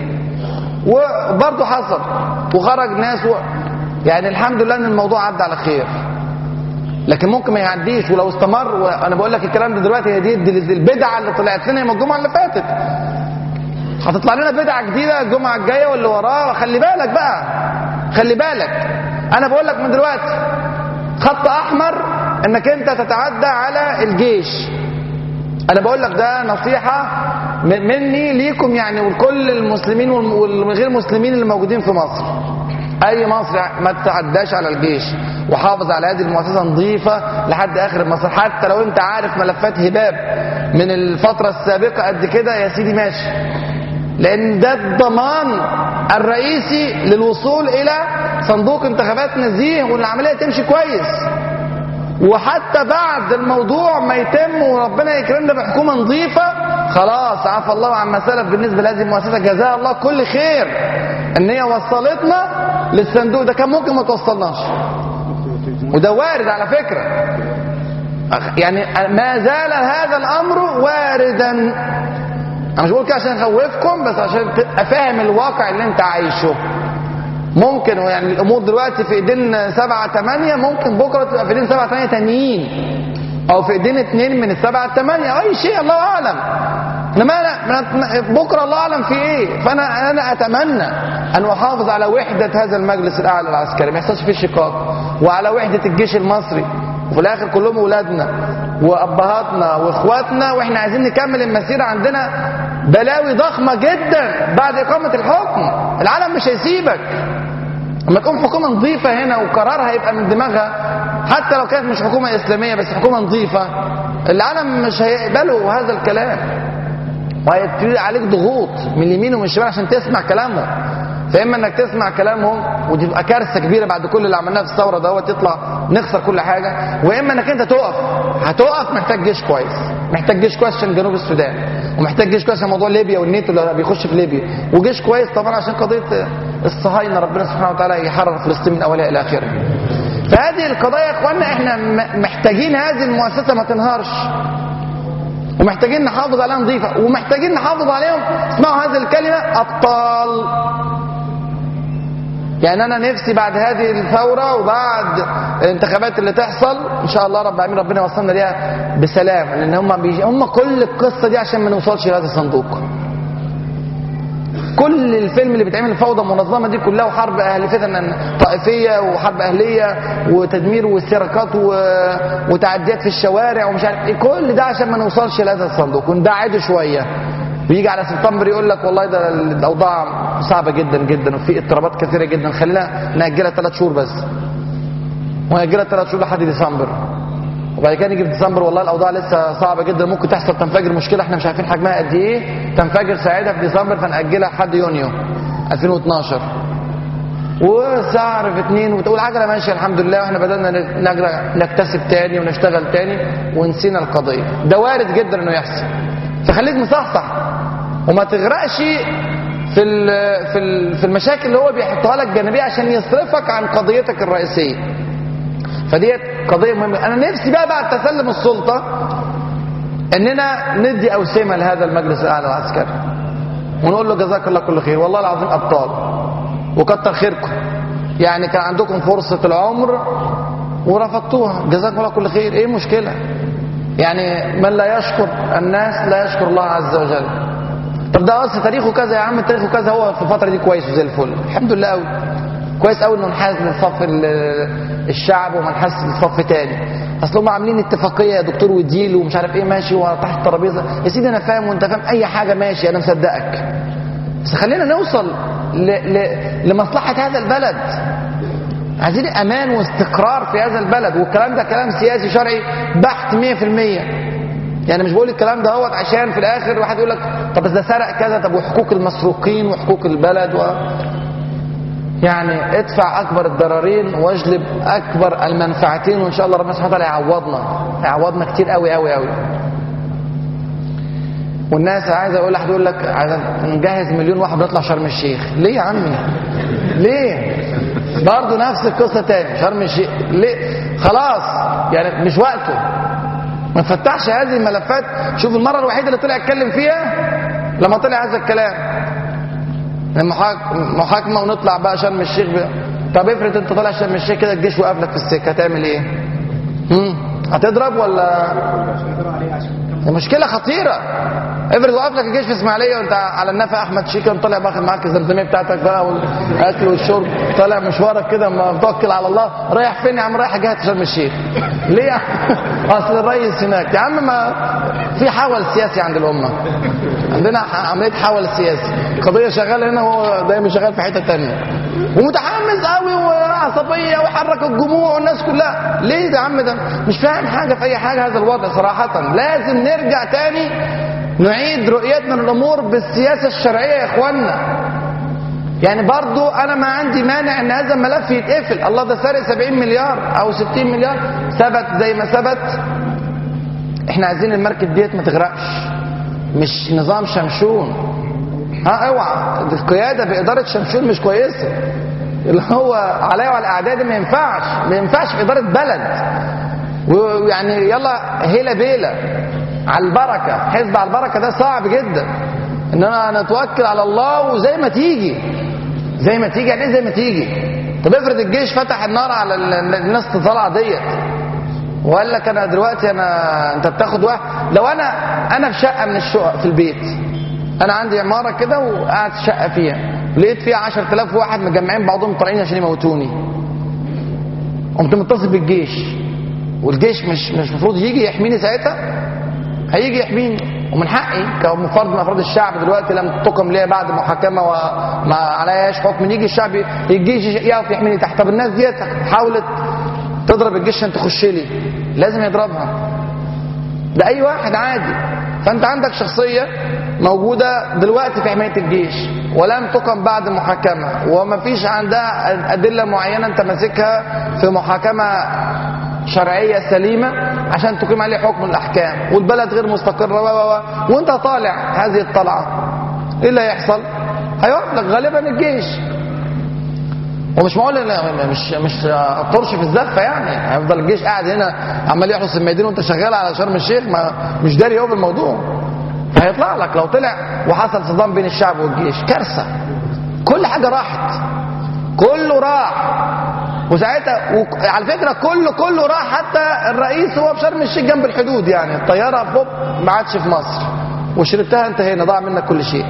وبرضه حصل وخرج ناس و... يعني الحمد لله ان الموضوع عدى على خير لكن ممكن ما يعديش ولو استمر وانا بقول لك الكلام ده دلوقتي هي دي دي البدعه اللي طلعت لنا يوم الجمعه اللي فاتت هتطلع لنا بدعه جديده الجمعه الجايه واللي وراها خلي بالك بقى خلي بالك انا بقول لك من دلوقتي خط احمر انك انت تتعدى على الجيش انا بقول لك ده نصيحه م- مني ليكم يعني ولكل المسلمين والم- والغير المسلمين اللي موجودين في مصر اي مصري ما تتعداش على الجيش وحافظ على هذه المؤسسه نظيفه لحد اخر المصر حتى لو انت عارف ملفات هباب من الفتره السابقه قد كده يا سيدي ماشي لان ده الضمان الرئيسي للوصول الى صندوق انتخابات نزيه والعمليه تمشي كويس وحتى بعد الموضوع ما يتم وربنا يكرمنا بحكومه نظيفه خلاص عفى الله عما سلف بالنسبه لهذه المؤسسه جزاها الله كل خير ان هي وصلتنا للصندوق ده كان ممكن ما توصلناش وده وارد على فكره أخ- يعني ما زال هذا الامر واردا انا مش بقول كده عشان اخوفكم بس عشان تبقى فاهم الواقع اللي انت عايشه ممكن يعني الامور دلوقتي في ايدين سبعة تمانية ممكن بكره تبقى في ايدين سبعة تمانية تانيين او في ايدين اتنين من السبعة تمانية اي شيء الله اعلم انما انا أنا- بكره الله اعلم في ايه فانا انا اتمنى ان احافظ على وحده هذا المجلس الاعلى العسكري ما يحصلش فيه شقاق وعلى وحده الجيش المصري وفي الاخر كلهم اولادنا وابهاتنا واخواتنا واحنا عايزين نكمل المسيره عندنا بلاوي ضخمه جدا بعد اقامه الحكم العالم مش هيسيبك لما تقوم حكومه نظيفه هنا وقرارها يبقى من دماغها حتى لو كانت مش حكومه اسلاميه بس حكومه نظيفه العالم مش هيقبلوا هذا الكلام وهيبتدي عليك ضغوط من اليمين ومن الشمال عشان تسمع كلامهم فاما انك تسمع كلامهم ودي تبقى كارثه كبيره بعد كل اللي عملناه في الثوره دوت تطلع نخسر كل حاجه واما انك انت تقف هتقف محتاج جيش كويس محتاج جيش كويس عشان جنوب السودان ومحتاج جيش كويس عشان موضوع ليبيا والنيتو اللي بيخش في ليبيا وجيش كويس طبعا عشان قضيه الصهاينه ربنا سبحانه وتعالى يحرر فلسطين من اولها الى اخرها فهذه القضايا يا اخوانا احنا م- محتاجين هذه المؤسسه ما تنهارش ومحتاجين نحافظ عليها نظيفه ومحتاجين نحافظ عليهم اسمعوا هذه الكلمه ابطال يعني انا نفسي بعد هذه الثوره وبعد الانتخابات اللي تحصل ان شاء الله رب العالمين ربنا يوصلنا ليها بسلام لان هم بيجي هم كل القصه دي عشان ما نوصلش لهذا الصندوق كل الفيلم اللي بيتعمل الفوضى المنظمه دي كلها وحرب اهل فتن طائفيه وحرب اهليه وتدمير واستراقات و... وتعديات في الشوارع ومش عارف ايه كل ده عشان ما نوصلش لهذا الصندوق وندعده شويه ويجي على سبتمبر يقول لك والله ده الاوضاع صعبه جدا جدا وفي اضطرابات كثيره جدا خلينا ناجلها ثلاث شهور بس وناجلها ثلاث شهور لحد ديسمبر وبعد كده نيجي في ديسمبر والله الاوضاع لسه صعبه جدا ممكن تحصل تنفجر مشكله احنا مش عارفين حجمها قد ايه تنفجر ساعتها في ديسمبر فنأجلها لحد يونيو 2012 وسعر في اتنين وتقول عجله ماشيه الحمد لله واحنا بدانا نجرى نكتسب تاني ونشتغل تاني ونسينا القضيه ده وارد جدا انه يحصل فخليك مصحصح وما تغرقش في ال- في ال- في المشاكل اللي هو بيحطها لك جانبيه عشان يصرفك عن قضيتك الرئيسيه فديت قضيه مهمه انا نفسي بقى بعد تسلم السلطه اننا ندي اوسمه لهذا المجلس الاعلى العسكري ونقول له جزاك الله كل خير والله العظيم ابطال وكتر خيركم يعني كان عندكم فرصه العمر ورفضتوها جزاكم الله كل خير ايه المشكله يعني من لا يشكر الناس لا يشكر الله عز وجل طب ده اصل تاريخه كذا يا عم تاريخه كذا هو في الفتره دي كويس وزي الفل الحمد لله قوي كويس قوي انه انحاز للصف ال- الشعب وما انحاز للصف تاني اصل هم عاملين اتفاقيه يا دكتور وديل ومش عارف ايه ماشي وتحت الترابيزه يا سيدي انا فاهم وانت فاهم اي حاجه ماشي انا مصدقك بس خلينا نوصل ل... ل... لمصلحه هذا البلد عايزين امان واستقرار في هذا البلد والكلام ده كلام سياسي شرعي بحت 100% يعني مش بقول الكلام ده هوت عشان في الاخر واحد يقول لك طب بس ده سرق كذا طب وحقوق المسروقين وحقوق البلد و... يعني ادفع اكبر الضررين واجلب اكبر المنفعتين وان شاء الله ربنا سبحانه وتعالى يعوضنا يعوضنا كتير قوي قوي قوي والناس عايزه اقول لك يقول لك عايز نجهز مليون واحد نطلع شرم الشيخ ليه يا عمي ليه برضه نفس القصه تاني شرم الشيخ ليه خلاص يعني مش وقته ما نفتحش هذه الملفات شوف المرة الوحيدة اللي طلع اتكلم فيها لما طلع هذا الكلام محاكمة ونطلع بقى شرم الشيخ بقى. طب افرض انت طالع شرم الشيخ كده الجيش وقف لك في السكة هتعمل ايه؟ مم. هتضرب ولا مشكلة خطيرة افرض وقف لك الجيش في اسماعيليه وانت على النفق احمد شيكا طالع باخد معاك الزمزميه بتاعتك بقى والاكل والشرب طالع مشوارك كده متوكل على الله رايح فين يا عم رايح جهه شرم الشيخ ليه يا اصل الرئيس هناك يا عم ما في حول سياسي عند الامه عندنا عمليه حول سياسي قضيه شغاله هنا وهو دايما شغال في حته ثانيه ومتحمس قوي وعصبيه ويحرك الجموع والناس كلها ليه ده يا عم ده مش فاهم حاجه في اي حاجه هذا الوضع صراحه لازم نرجع تاني نعيد رؤيتنا للامور بالسياسه الشرعيه يا اخوانا يعني برضو انا ما عندي مانع ان هذا الملف يتقفل الله ده سارق 70 مليار او 60 مليار ثبت زي ما ثبت احنا عايزين المركب ديت ما تغرقش مش نظام شمشون ها اوعى القياده باداره شمشون مش كويسه اللي هو عليا وعلى الاعداد ما ينفعش ما ينفعش في اداره بلد ويعني يلا هيلا بيلا على البركه حزب على البركه ده صعب جدا اننا نتوكل على الله وزي ما تيجي زي ما تيجي يعني ايه زي ما تيجي طب افرض الجيش فتح النار على الناس اللي طالعه ديت وقال لك انا دلوقتي انا انت بتاخد واحد لو انا انا في شقه من الشقق في البيت انا عندي عماره كده وقاعد في شقه فيها لقيت فيها 10000 واحد مجمعين بعضهم طالعين عشان يموتوني قمت متصل بالجيش والجيش مش مش المفروض يجي يحميني ساعتها هيجي يحميني ومن حقي كفرد من افراد الشعب دلوقتي لم تقم لي بعد محاكمه وما عليهاش حكم يجي الشعب الجيش يقف يحميني تحت طب الناس ديت حاولت تضرب الجيش عشان تخش لي لازم يضربها ده اي واحد عادي فانت عندك شخصيه موجوده دلوقتي في حمايه الجيش ولم تقم بعد محاكمه وما فيش عندها ادله معينه انت ماسكها في محاكمه شرعيه سليمه عشان تقيم عليه حكم الاحكام والبلد غير مستقره و و وانت طالع هذه الطلعه ايه اللي هيحصل؟ هيقف لك غالبا الجيش ومش معقول مش مش طرش في الزفه يعني هيفضل الجيش قاعد هنا عمال يحرس الميادين وانت شغال على شرم الشيخ ما مش داري هو بالموضوع هيطلع لك لو طلع وحصل صدام بين الشعب والجيش كارثه كل حاجه راحت كله راح وساعتها و... على فكره كله كله راح حتى الرئيس هو في شرم الشيخ جنب الحدود يعني الطياره بوب ما عادش في مصر وشربتها انت هنا ضاع منك كل شيء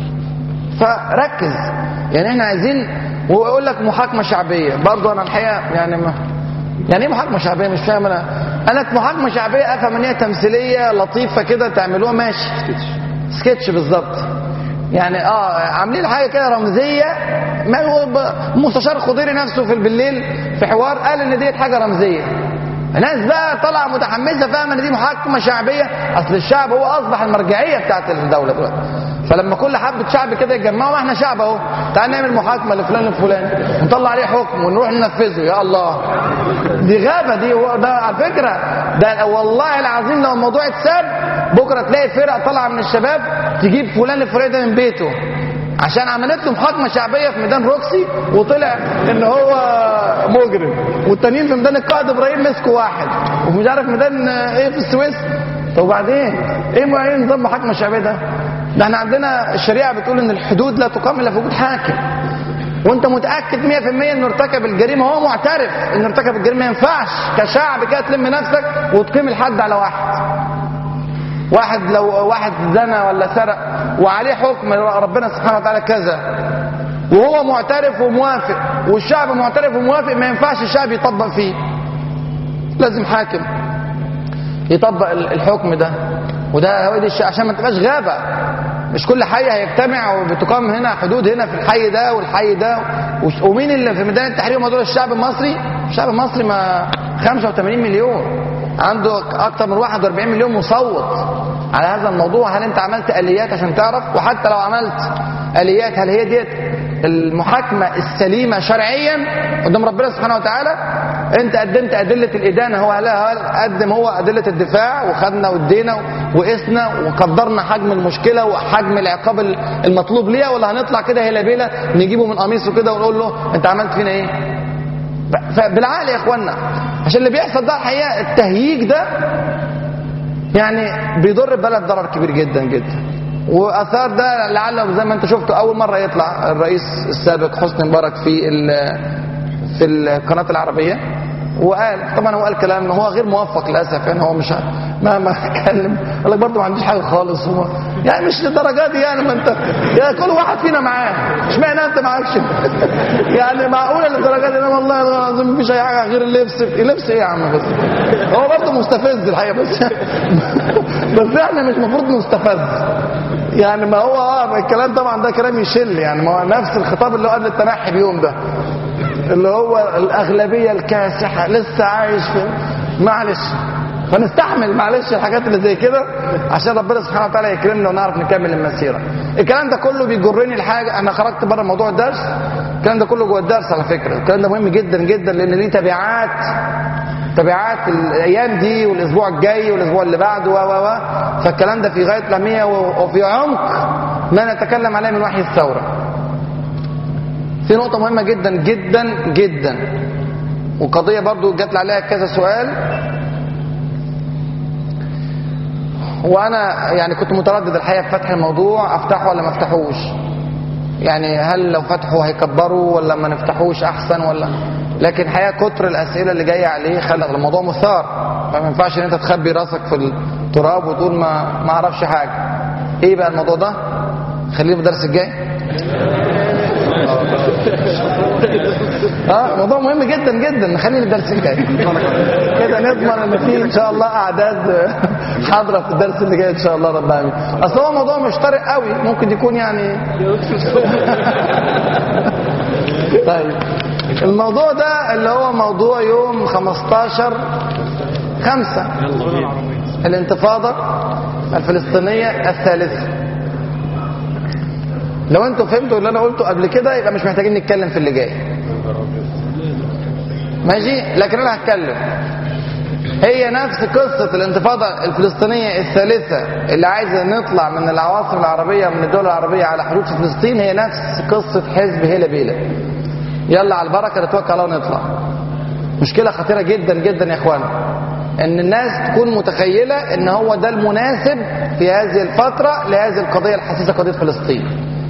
فركز يعني احنا عايزين ويقول لك محاكمه شعبيه برضه انا الحقيقه يعني ما يعني ايه محاكمه شعبيه مش فاهم انا انا محاكمه شعبيه افهم ان هي تمثيليه لطيفه كده تعملوها ماشي سكتش بالظبط يعني اه عاملين حاجه كده رمزيه ما هو مستشار خضيري نفسه في بالليل في حوار قال ان ديت حاجه رمزيه ناس بقى طالعه متحمسه فاهمه ان دي محاكمه شعبيه اصل الشعب هو اصبح المرجعيه بتاعت الدوله دلوقتي فلما كل حبه شعب كده يتجمعوا احنا شعب اهو تعال نعمل محاكمه لفلان الفلاني ونطلع عليه حكم ونروح ننفذه يا الله دي غابه دي هو ده على فكره ده والله العظيم لو الموضوع اتساب بكره تلاقي فرق طالعه من الشباب تجيب فلان الفلاني ده من بيته عشان عملت له محاكمه شعبيه في ميدان روكسي وطلع ان هو مجرم والتانيين في ميدان القائد ابراهيم مسكوا واحد ومش عارف ميدان ايه في السويس طب وبعدين ايه ايه نظام المحاكمه الشعبيه ده؟ ده احنا عندنا الشريعه بتقول ان الحدود لا تقام الا في وجود حاكم وانت متاكد 100% انه ارتكب الجريمه هو معترف انه ارتكب الجريمه ما ينفعش كشعب كده تلم نفسك وتقيم الحد على واحد واحد لو واحد زنى ولا سرق وعليه حكم ربنا سبحانه وتعالى كذا وهو معترف وموافق والشعب معترف وموافق ما ينفعش الشعب يطبق فيه لازم حاكم يطبق الحكم ده وده هو دي عشان ما تبقاش غابه مش كل حي هيجتمع وبتقام هنا حدود هنا في الحي ده والحي ده ومين اللي في ميدان التحرير هم دول الشعب المصري الشعب المصري ما 85 مليون عنده اكتر من 41 مليون مصوت على هذا الموضوع هل انت عملت اليات عشان تعرف وحتى لو عملت اليات هل هي ديت المحاكمه السليمه شرعيا قدام ربنا سبحانه وتعالى انت قدمت ادله الادانه هو هل قدم هو ادله الدفاع وخدنا وادينا وقسنا وقدرنا حجم المشكله وحجم العقاب المطلوب ليها ولا هنطلع كده هلا بيلا نجيبه من قميصه كده ونقول له انت عملت فينا ايه بالعقل يا اخوانا عشان اللي بيحصل ده الحقيقه التهييج ده يعني بيضر البلد ضرر كبير جدا جدا واثار ده لعله زي ما انت شفته اول مره يطلع الرئيس السابق حسني مبارك في ال- في القناه العربيه وقال طبعا هو قال كلام هو غير موفق للاسف يعني هو مش مهما اتكلم قال لك برضه ما عنديش حاجه خالص هو يعني مش للدرجه دي يعني ما انت يعني كل واحد فينا معاه اشمعنى انت معاكش يعني معقوله للدرجه دي انا والله العظيم مفيش اي حاجه غير اللبس اللبس ايه يا عم بس هو برضه مستفز الحقيقه بس بس احنا مش المفروض نستفز يعني ما هو اه الكلام طبعا ده كلام يشل يعني ما هو نفس الخطاب اللي هو قبل التنحي بيوم ده اللي هو الأغلبية الكاسحة لسه عايش في معلش فنستحمل معلش الحاجات اللي زي كده عشان ربنا سبحانه وتعالى يكرمنا ونعرف نكمل المسيرة الكلام ده كله بيجرني لحاجة أنا خرجت بره موضوع الدرس الكلام ده كله جوه الدرس على فكرة الكلام ده مهم جدا جدا لأن ليه تبعات تبعات الايام دي والاسبوع الجاي والاسبوع اللي بعده و و و فالكلام ده في غايه الاهميه و- وفي عمق ما نتكلم عليه من وحي الثوره في نقطة مهمة جدا جدا جدا وقضية برضو جات لي عليها كذا سؤال وانا يعني كنت متردد الحقيقة في فتح الموضوع افتحه ولا ما افتحوش يعني هل لو فتحه هيكبروا ولا ما نفتحوش احسن ولا لكن الحقيقة كتر الاسئلة اللي جاية عليه خلق الموضوع مثار فما ينفعش ان انت تخبي راسك في التراب وتقول ما ما اعرفش حاجة ايه بقى الموضوع ده خليه في الدرس الجاي اه موضوع مهم جدا جدا نخليه للدرس الجاي كده نضمن ان في ان شاء الله اعداد حاضره في الدرس اللي جاي ان شاء الله رب العالمين اصل هو موضوع مش طارئ قوي ممكن يكون يعني طيب الموضوع ده اللي هو موضوع يوم 15 خمسة الانتفاضة الفلسطينية الثالثة لو انتوا فهمتوا اللي انا قلته قبل كده يبقى مش محتاجين نتكلم في اللي جاي ماشي لكن انا هتكلم هي نفس قصة الانتفاضة الفلسطينية الثالثة اللي عايزة نطلع من العواصم العربية من الدول العربية على حدود فلسطين هي نفس قصة حزب هيلا بيلا يلا على البركة نتوكل على الله ونطلع مشكلة خطيرة جدا جدا يا اخوانا ان الناس تكون متخيلة ان هو ده المناسب في هذه الفترة لهذه القضية الحساسة قضية فلسطين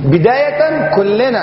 بداية كلنا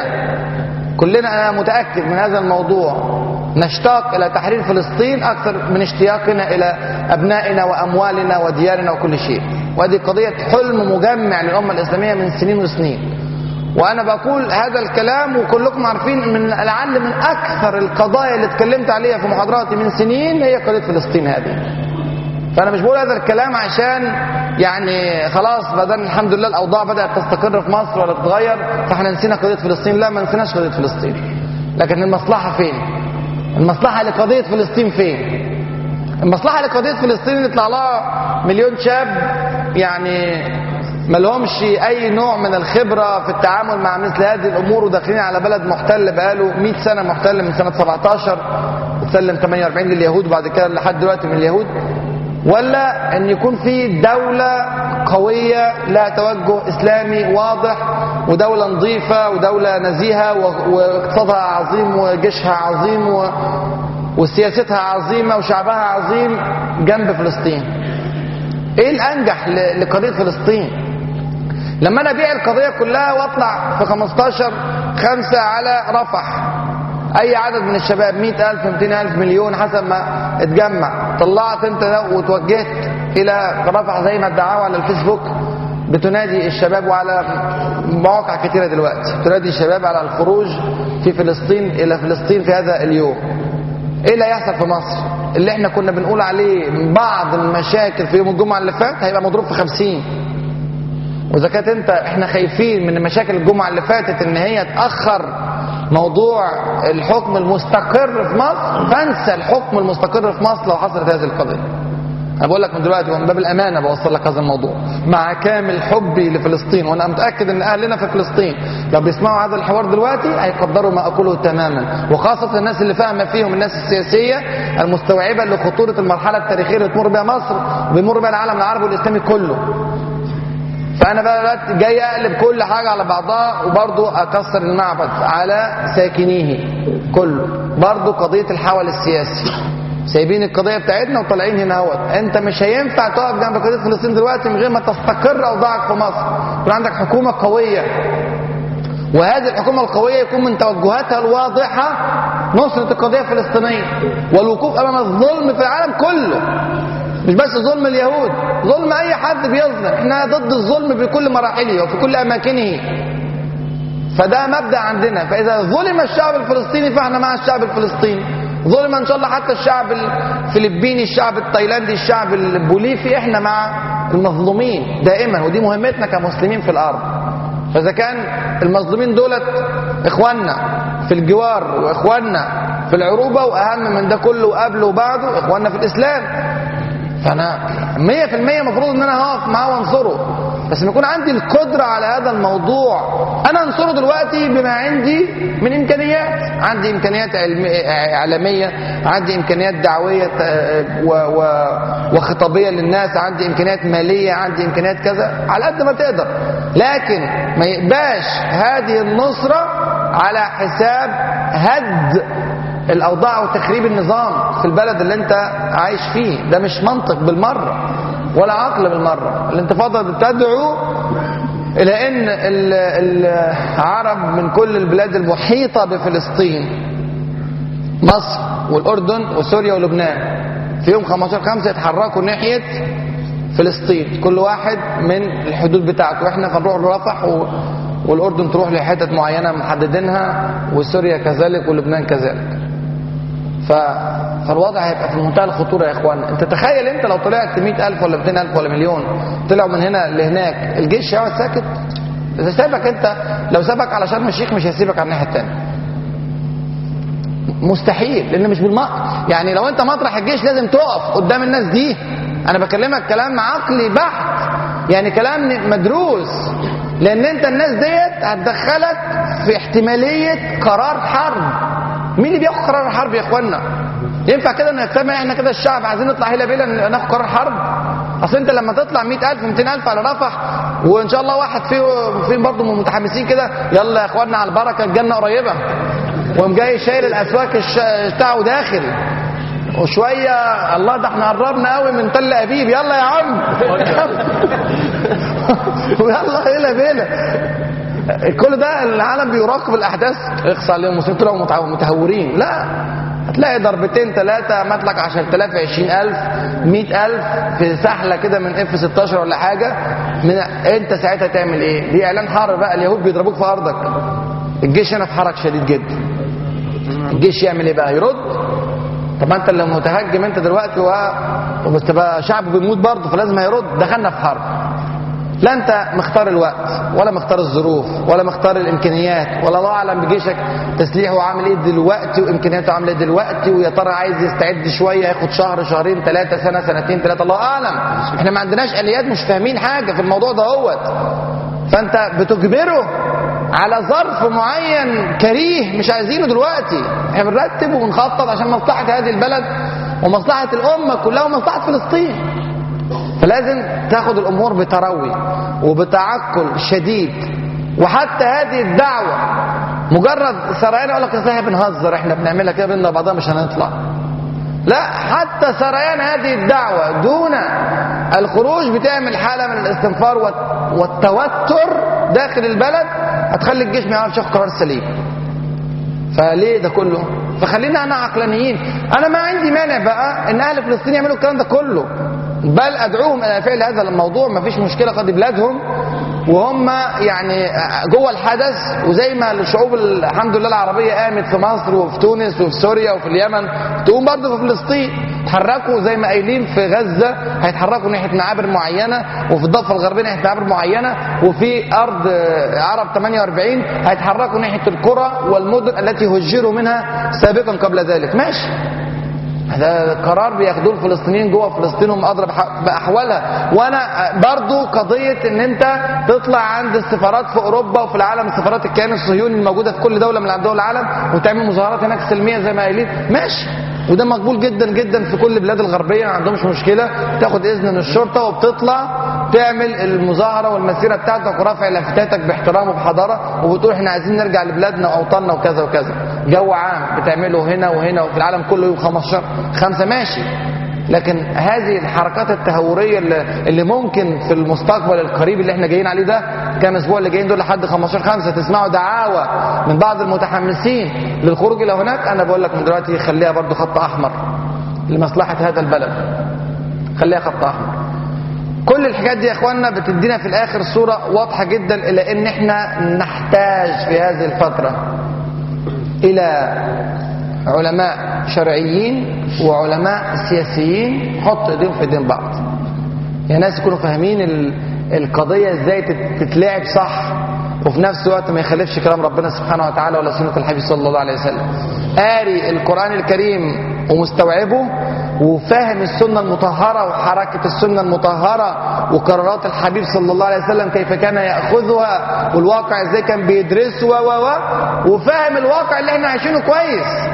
كلنا انا متأكد من هذا الموضوع نشتاق الى تحرير فلسطين اكثر من اشتياقنا الى ابنائنا واموالنا وديارنا وكل شيء وهذه قضية حلم مجمع للامة الاسلامية من سنين وسنين وانا بقول هذا الكلام وكلكم عارفين من لعل من اكثر القضايا اللي اتكلمت عليها في محاضراتي من سنين هي قضيه فلسطين هذه فانا مش بقول هذا الكلام عشان يعني خلاص بدل الحمد لله الاوضاع بدات تستقر في مصر ولا تتغير فاحنا نسينا قضيه فلسطين لا ما نسيناش قضيه فلسطين لكن المصلحه فين المصلحه لقضيه فلسطين فين المصلحه لقضيه فلسطين اللي يطلع لها مليون شاب يعني ما لهمش اي نوع من الخبره في التعامل مع مثل هذه الامور وداخلين على بلد محتل بقاله 100 سنه محتل من سنه 17 وسلم 48 لليهود وبعد كده لحد دلوقتي من اليهود ولا ان يكون في دوله قويه لها توجه اسلامي واضح ودوله نظيفه ودوله نزيهه و- واقتصادها عظيم وجيشها عظيم و... وسياستها عظيمه وشعبها عظيم جنب فلسطين ايه الانجح ل- لقضيه فلسطين لما انا ابيع القضيه كلها واطلع في 15 خمسة على رفح اي عدد من الشباب 100000 200000 مليون حسب ما اتجمع طلعت انت وتوجهت الى رفح زي ما ادعوا على الفيسبوك بتنادي الشباب وعلى مواقع كثيره دلوقتي تنادي الشباب على الخروج في فلسطين الى فلسطين في هذا اليوم ايه اللي هيحصل في مصر اللي احنا كنا بنقول عليه من بعض المشاكل في يوم الجمعه اللي فات هيبقى مضروب في 50 واذا كانت انت احنا خايفين من مشاكل الجمعه اللي فاتت ان هي تاخر موضوع الحكم المستقر في مصر فانسى الحكم المستقر في مصر لو حصلت هذه القضيه انا بقول لك من دلوقتي ومن باب الامانه بوصل لك هذا الموضوع مع كامل حبي لفلسطين وانا متاكد ان اهلنا في فلسطين لو بيسمعوا هذا الحوار دلوقتي هيقدروا ما اقوله تماما وخاصه الناس اللي فاهمه فيهم الناس السياسيه المستوعبه لخطوره المرحله التاريخيه اللي تمر بها مصر وبيمر بها العالم العربي والاسلامي كله فانا بقى دلوقتي جاي اقلب كل حاجه على بعضها وبرضه اكسر المعبد على ساكنيه كله برضه قضيه الحول السياسي سايبين القضيه بتاعتنا وطالعين هنا اهوت انت مش هينفع تقف جنب قضيه فلسطين دلوقتي من غير ما تستقر اوضاعك في مصر يكون عندك حكومه قويه وهذه الحكومه القويه يكون من توجهاتها الواضحه نصره القضيه الفلسطينيه والوقوف امام الظلم في العالم كله مش بس ظلم اليهود ظلم اي حد بيظلم احنا ضد الظلم بكل مراحله وفي كل اماكنه فده مبدا عندنا فاذا ظلم الشعب الفلسطيني فاحنا مع الشعب الفلسطيني ظلم ان شاء الله حتى الشعب الفلبيني الشعب التايلاندي الشعب البوليفي احنا مع المظلومين دائما ودي مهمتنا كمسلمين في الارض فاذا كان المظلومين دولت اخواننا في الجوار واخواننا في العروبه واهم من ده كله وقبله وبعده اخواننا في الاسلام فانا 100% المفروض ان انا هقف معاه وانصره بس لما يكون عندي القدرة على هذا الموضوع أنا أنصره دلوقتي بما عندي من إمكانيات عندي إمكانيات علم... إعلامية عندي إمكانيات دعوية و... و... وخطابية للناس عندي إمكانيات مالية عندي إمكانيات كذا على قد ما تقدر لكن ما يبقاش هذه النصرة على حساب هد الاوضاع وتخريب النظام في البلد اللي انت عايش فيه ده مش منطق بالمره ولا عقل بالمره الانتفاضه بتدعو الى ان العرب من كل البلاد المحيطه بفلسطين مصر والاردن وسوريا ولبنان في يوم 15 5 يتحركوا ناحيه فلسطين كل واحد من الحدود بتاعته احنا فنروح لرفح و... والاردن تروح لحتت معينه محددينها وسوريا كذلك ولبنان كذلك ف... فالوضع هيبقى في منتهى الخطورة يا اخوانا انت تخيل انت لو طلعت 100000 ولا 200000 ولا مليون طلعوا من هنا لهناك الجيش هيقعد ساكت اذا سابك انت لو سابك على شرم الشيخ مش هيسيبك على الناحية التانية مستحيل لان مش بالم يعني لو انت مطرح الجيش لازم تقف قدام الناس دي انا بكلمك كلام عقلي بحت يعني كلام مدروس لان انت الناس ديت هتدخلك في احتمالية قرار حرب مين اللي بياخد قرار الحرب يا اخوانا ينفع كده نجتمع احنا كده الشعب عايزين نطلع هيلا بيلا ناخد قرار حرب اصل انت لما تطلع 100000 200000 على رفح وان شاء الله واحد فيه فين برضه من المتحمسين كده يلا يا اخوانا على البركه الجنه قريبه وقام جاي شايل الاسواك بتاعه داخل وشويه الله ده احنا قربنا قوي من تل ابيب يلا يا عم ويلا هيلا بيلا كل ده العالم بيراقب الاحداث اخصى عليهم المسلمين طلعوا متهورين لا هتلاقي ضربتين ثلاثة مطلق 10000 20000 100000 في سحلة كده من اف 16 ولا حاجة من انت ساعتها تعمل ايه؟ دي اعلان حرب بقى اليهود بيضربوك في ارضك الجيش هنا في حرج شديد جدا الجيش يعمل ايه بقى؟ يرد طب ما انت اللي متهجم انت دلوقتي و... وبتبقى شعب بيموت برضه فلازم هيرد دخلنا في حرب لا انت مختار الوقت ولا مختار الظروف ولا مختار الامكانيات ولا الله اعلم بجيشك تسليحه عامل ايه دلوقتي وامكانياته عامله ايه دلوقتي ويا ترى عايز يستعد شويه ياخد شهر شهرين ثلاثه سنه سنتين ثلاثه الله اعلم احنا ما عندناش اليات مش فاهمين حاجه في الموضوع ده هوت فانت بتجبره على ظرف معين كريه مش عايزينه دلوقتي احنا بنرتب وبنخطط عشان مصلحه هذه البلد ومصلحه الامه كلها ومصلحه فلسطين فلازم تاخد الامور بتروي وبتعقل شديد وحتى هذه الدعوه مجرد سريان يقول لك ازاي بنهزر احنا بنعملها كده بينا بعضها مش هنطلع لا حتى سريان هذه الدعوه دون الخروج بتعمل حاله من الاستنفار والتوتر داخل البلد هتخلي الجيش ما يعرفش ياخد قرار سليم فليه ده كله فخلينا انا عقلانيين انا ما عندي مانع بقى ان اهل فلسطين يعملوا الكلام ده كله بل ادعوهم الى فعل هذا الموضوع ما فيش مشكله قد بلادهم وهم يعني جوه الحدث وزي ما الشعوب الحمد لله العربيه قامت في مصر وفي تونس وفي سوريا وفي اليمن تقوم برضه في فلسطين تحركوا زي ما قايلين في غزه هيتحركوا ناحيه معابر معينه وفي الضفه الغربيه ناحيه معابر معينه وفي ارض عرب 48 هيتحركوا ناحيه القرى والمدن التي هجروا منها سابقا قبل ذلك ماشي ده قرار بياخدوه الفلسطينيين جوه فلسطين هم ادرى باحوالها وانا برضو قضيه ان انت تطلع عند السفارات في اوروبا وفي العالم السفارات الكيان الصهيوني الموجوده في كل دوله من دول العالم وتعمل مظاهرات هناك سلميه زي ما قايلين ماشي وده مقبول جدا جدا في كل البلاد الغربيه ما عندهمش مشكله تاخد اذن من الشرطه وبتطلع تعمل المظاهره والمسيره بتاعتك ورفع لافتاتك باحترام وبحضاره وبتقول احنا عايزين نرجع لبلادنا واوطاننا وكذا وكذا جو عام بتعمله هنا وهنا وفي العالم كله يوم 15 خمسة ماشي لكن هذه الحركات التهورية اللي, اللي ممكن في المستقبل القريب اللي احنا جايين عليه ده كام اسبوع اللي جايين دول لحد 15 خمسة تسمعوا دعاوى من بعض المتحمسين للخروج الى هناك انا بقول لك من دلوقتي خليها برضو خط احمر لمصلحة هذا البلد خليها خط احمر كل الحاجات دي يا اخواننا بتدينا في الاخر صورة واضحة جدا الى ان احنا نحتاج في هذه الفترة الى علماء شرعيين وعلماء سياسيين حط ايديهم في ايدين بعض يا ناس يكونوا فاهمين ال- القضية ازاي تت- تتلعب صح وفي نفس الوقت ما يخالفش كلام ربنا سبحانه وتعالى ولا سنة الحبيب صلى الله عليه وسلم قاري القرآن الكريم ومستوعبه وفاهم السنة المطهرة وحركة السنة المطهرة وقرارات الحبيب صلى الله عليه وسلم كيف كان يأخذها والواقع ازاي كان بيدرسه و و و وفاهم الواقع اللي احنا عايشينه كويس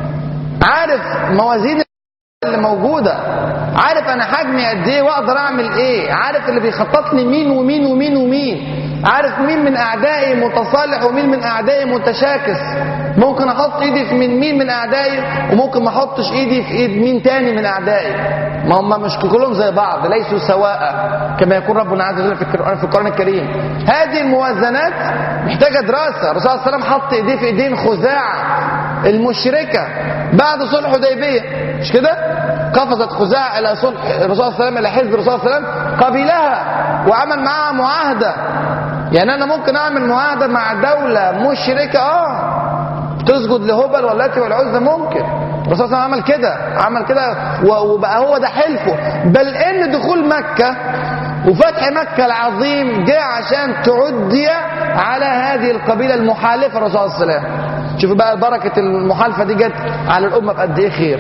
عارف موازين اللي موجودة عارف انا حجمي قد ايه واقدر اعمل ايه عارف اللي بيخطط لي مين ومين ومين ومين عارف مين من اعدائي متصالح ومين من اعدائي متشاكس ممكن احط ايدي في من مين من اعدائي وممكن ما احطش ايدي في ايد مين تاني من اعدائي ما هم مش كلهم زي بعض ليسوا سواء كما يقول ربنا عز وجل في القرآن, في القرآن الكريم هذه الموازنات محتاجة دراسة الرسول صلى الله عليه وسلم حط ايديه في ايدين خزاعة المشركة بعد صلح حديبية مش كده قفزت خزاعة الى صلح الرسول صلى الله عليه وسلم الى حزب الرسول صلى الله عليه وسلم قبلها وعمل معاها معاهدة يعني انا ممكن اعمل معاهدة مع دولة مشركة اه تسجد لهبل والتي والعزى ممكن الرسول صلى الله عليه وسلم عمل كده عمل كده و- وبقى هو ده حلفه بل ان دخول مكة وفتح مكة العظيم جه عشان تعدي على هذه القبيلة المحالفة الرسول صلى الله عليه وسلم شوفوا بقى بركة المحالفة دي جت على الأمة بقد إيه خير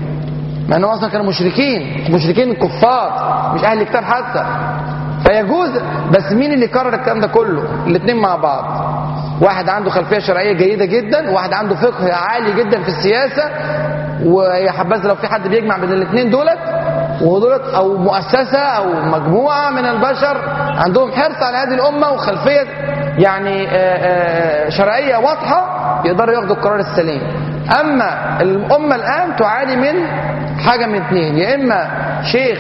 مع انهم اصلا كانوا مشركين مشركين كفار مش اهل الكتاب حتى فيجوز بس مين اللي قرر الكلام ده كله الاثنين مع بعض واحد عنده خلفيه شرعيه جيده جدا وواحد عنده فقه عالي جدا في السياسه ويا حبذا لو في حد بيجمع بين الاثنين دولت ودولت او مؤسسه او مجموعه من البشر عندهم حرص على هذه الامه وخلفيه يعني آه، آه، شرعيه واضحه يقدروا ياخدوا القرار السليم اما الامه الان تعاني من حاجه من اثنين يا اما شيخ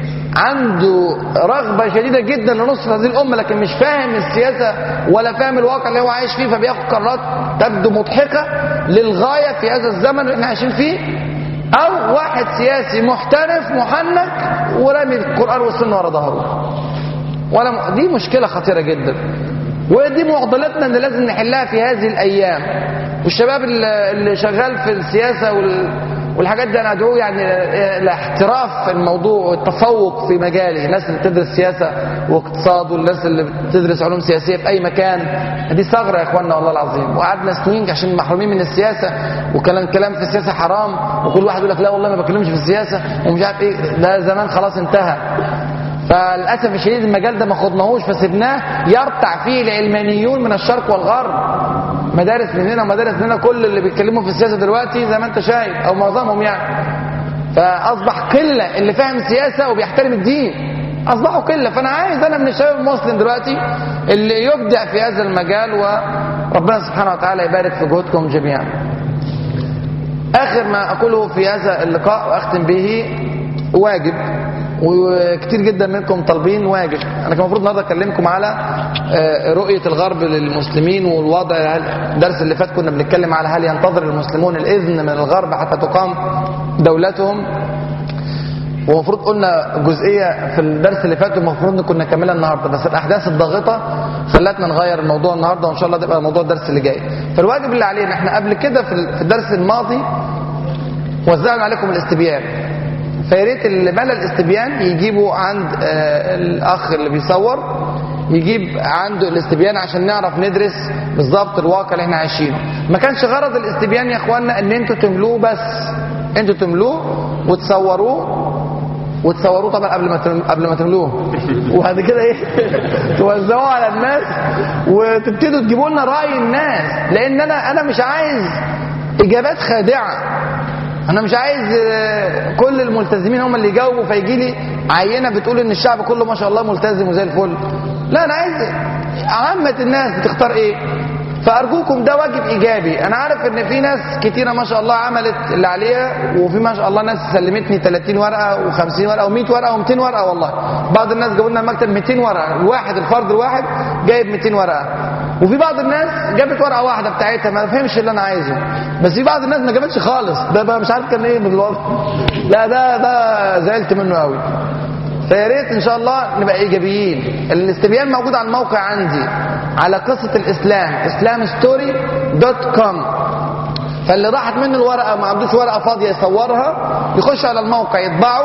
عنده رغبة شديدة جدا لنصرة هذه الأمة لكن مش فاهم السياسة ولا فاهم الواقع اللي هو عايش فيه فبياخد قرارات تبدو مضحكة للغاية في هذا الزمن اللي احنا عايشين فيه أو واحد سياسي محترف محنك ورامي القرآن والسنة ورا ظهره ولا م... دي مشكلة خطيرة جدا ودي معضلتنا اللي لازم نحلها في هذه الأيام والشباب اللي اللي شغال في السياسة وال... والحاجات دي أنا أدعوه يعني لاحتراف الموضوع والتفوق في مجاله الناس اللي بتدرس سياسة واقتصاد والناس اللي بتدرس علوم سياسية في أي مكان دي ثغرة يا إخواننا والله العظيم وقعدنا سنين عشان محرومين من السياسة وكلام كلام في السياسة حرام وكل واحد يقول لك لا والله ما بكلمش في السياسة ومش عارف إيه ده زمان خلاص انتهى فللاسف الشديد المجال ده ما خضناهوش فسبناه يرتع فيه العلمانيون من الشرق والغرب مدارس من هنا ومدارس من هنا كل اللي بيتكلموا في السياسه دلوقتي زي ما انت شايف او معظمهم يعني فاصبح قله اللي فاهم سياسه وبيحترم الدين اصبحوا قله فانا عايز انا من الشباب المسلم دلوقتي اللي يبدع في هذا المجال وربنا سبحانه وتعالى يبارك في جهودكم جميعا اخر ما اقوله في هذا اللقاء واختم به واجب وكتير جدا منكم طالبين واجب انا كان المفروض النهارده اكلمكم على آه، رؤيه الغرب للمسلمين والوضع الدرس اللي فات كنا بنتكلم على هل ينتظر المسلمون الاذن من الغرب حتى تقام دولتهم ومفروض قلنا جزئيه في الدرس اللي فات ومفروض ان كنا نكملها النهارده بس الاحداث الضاغطه خلتنا نغير الموضوع النهارده وان شاء الله ده يبقى موضوع الدرس اللي جاي فالواجب اللي علينا احنا قبل كده في في الدرس الماضي وزعنا عليكم الاستبيان فيا ريت اللي بنى الاستبيان يجيبوا عند آه، الاخ اللي بيصور يجيب عنده الاستبيان عشان نعرف ندرس بالظبط الواقع اللي احنا عايشينه ما كانش غرض الاستبيان يا اخوانا ان انتوا تملوه بس انتوا تملوه وتصوروه وتصوروه طبعا قبل ما تم- قبل ما تملوه وبعد كده ايه توزعوه على الناس وتبتدوا تجيبوا لنا راي الناس لان انا انا مش عايز اجابات خادعه انا مش عايز آه، كل الملتزمين هم اللي يجاوبوا فيجي لي عينه بتقول ان الشعب كله ما شاء الله ملتزم وزي الفل لا انا عايز عامه الناس بتختار ايه فارجوكم ده واجب ايجابي انا عارف ان في ناس كتيره ما شاء الله عملت اللي عليها وفي ما شاء الله ناس سلمتني 30 ورقه و50 ورقه و100 ورقه و200 ورقه والله بعض الناس جابوا لنا المكتب 200 ورقه الواحد الفرد الواحد جايب 200 ورقه وفي بعض الناس جابت ورقه واحده بتاعتها ما فهمش اللي انا عايزه بس في بعض الناس ما جابتش خالص ده بقى مش عارف كان ايه بالوضع لا ده ده زعلت منه قوي فيا ريت ان شاء الله نبقى ايجابيين الاستبيان موجود على الموقع عندي على قصه الاسلام اسلام ستوري دوت كوم فاللي راحت منه الورقه ما عندوش ورقه فاضيه يصورها يخش على الموقع يطبعه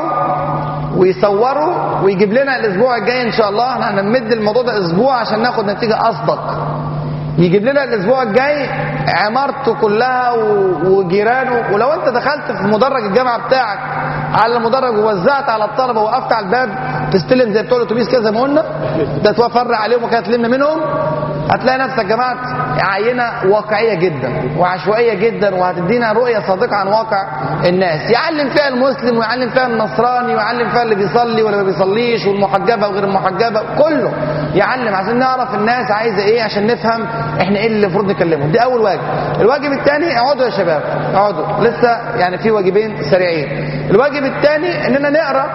ويصوره ويجيب لنا الاسبوع الجاي ان شاء الله احنا هنمد الموضوع ده اسبوع عشان ناخد نتيجه اصدق يجيب لنا الاسبوع الجاي عمارته كلها و- وجيرانه ولو انت دخلت في مدرج الجامعه بتاعك على المدرج ووزعت على الطلبه ووقفت على الباب تستلم زي بتوع الاتوبيس كده زي ما قلنا ده توفر عليهم وكده تلم منهم هتلاقي نفسك جماعه عينه واقعيه جدا وعشوائيه جدا وهتدينا رؤيه صادقه عن واقع الناس يعلم فيها المسلم ويعلم فيها النصراني ويعلم فيها اللي بيصلي ولا ما بيصليش والمحجبه وغير المحجبه كله يعلم عشان نعرف الناس عايزه ايه عشان نفهم احنا ايه اللي المفروض نكلمهم دي اول واجب الواجب الثاني اقعدوا يا شباب اقعدوا لسه يعني في واجبين سريعين الواجب الثاني اننا نقرا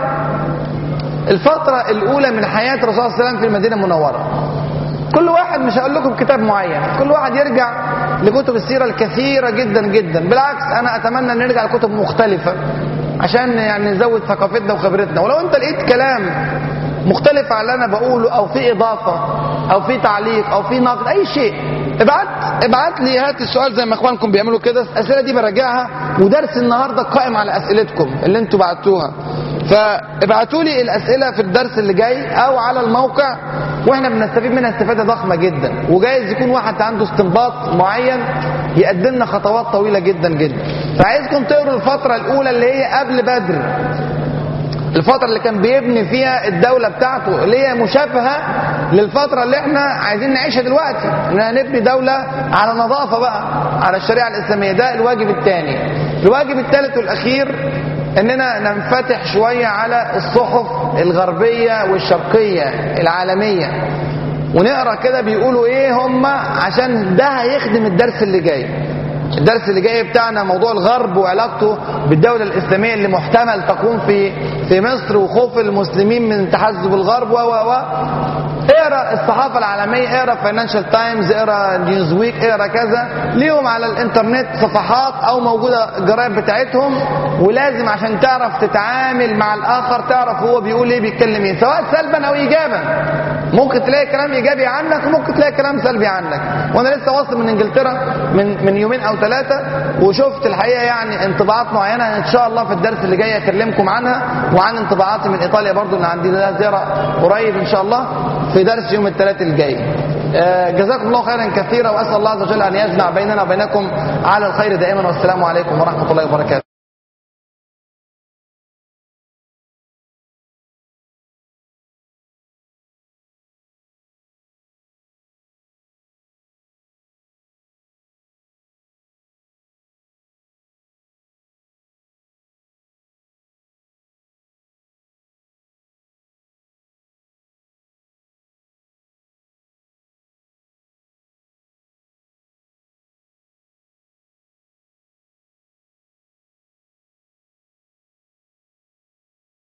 الفتره الاولى من حياه الرسول صلى الله عليه وسلم في المدينه المنوره كل واحد مش هقول لكم كتاب معين كل واحد يرجع لكتب السيره الكثيره جدا جدا بالعكس انا اتمنى ان نرجع لكتب مختلفه عشان يعني نزود ثقافتنا وخبرتنا ولو انت لقيت كلام مختلف عن اللي انا بقوله او في اضافه او في تعليق او في نقد اي شيء ابعت ابعت لي هات السؤال زي ما اخوانكم بيعملوا كده الاسئله دي براجعها ودرس النهارده قائم على اسئلتكم اللي انتوا بعتوها فابعتوا لي الاسئله في الدرس اللي جاي او على الموقع واحنا بنستفيد منها استفاده ضخمه جدا وجايز يكون واحد عنده استنباط معين يقدم لنا خطوات طويله جدا جدا فعايزكم تقروا الفتره الاولى اللي هي قبل بدر الفترة اللي كان بيبني فيها الدولة بتاعته اللي هي مشابهة للفترة اللي احنا عايزين نعيشها دلوقتي اننا نبني دولة على نظافة بقى على الشريعة الإسلامية ده الواجب الثاني الواجب الثالث والأخير اننا ننفتح شوية على الصحف الغربية والشرقية العالمية ونقرا كده بيقولوا ايه هم عشان ده هيخدم الدرس اللي جاي الدرس اللي جاي بتاعنا موضوع الغرب وعلاقته بالدولة الإسلامية اللي محتمل تكون في في مصر وخوف المسلمين من تحزب الغرب و و و اقرا الصحافة العالمية اقرا فاينانشال تايمز اقرا نيوز ويك اقرا كذا ليهم على الانترنت صفحات او موجودة الجرايد بتاعتهم ولازم عشان تعرف تتعامل مع الآخر تعرف هو بيقول ايه بيتكلم ايه سواء سلبا او ايجابا ممكن تلاقي كلام ايجابي عنك وممكن تلاقي كلام سلبي عنك وانا لسه واصل من انجلترا من من يومين او ثلاثه وشفت الحقيقه يعني انطباعات معينه ان شاء الله في الدرس اللي جاي اكلمكم عنها وعن انطباعاتي من ايطاليا برضو ان عندي ده زياره قريب ان شاء الله في درس يوم الثلاث الجاي آه، جزاكم الله خيرا كثيرا واسال الله عز وجل ان يجمع بيننا وبينكم على الخير دائما والسلام عليكم ورحمه الله وبركاته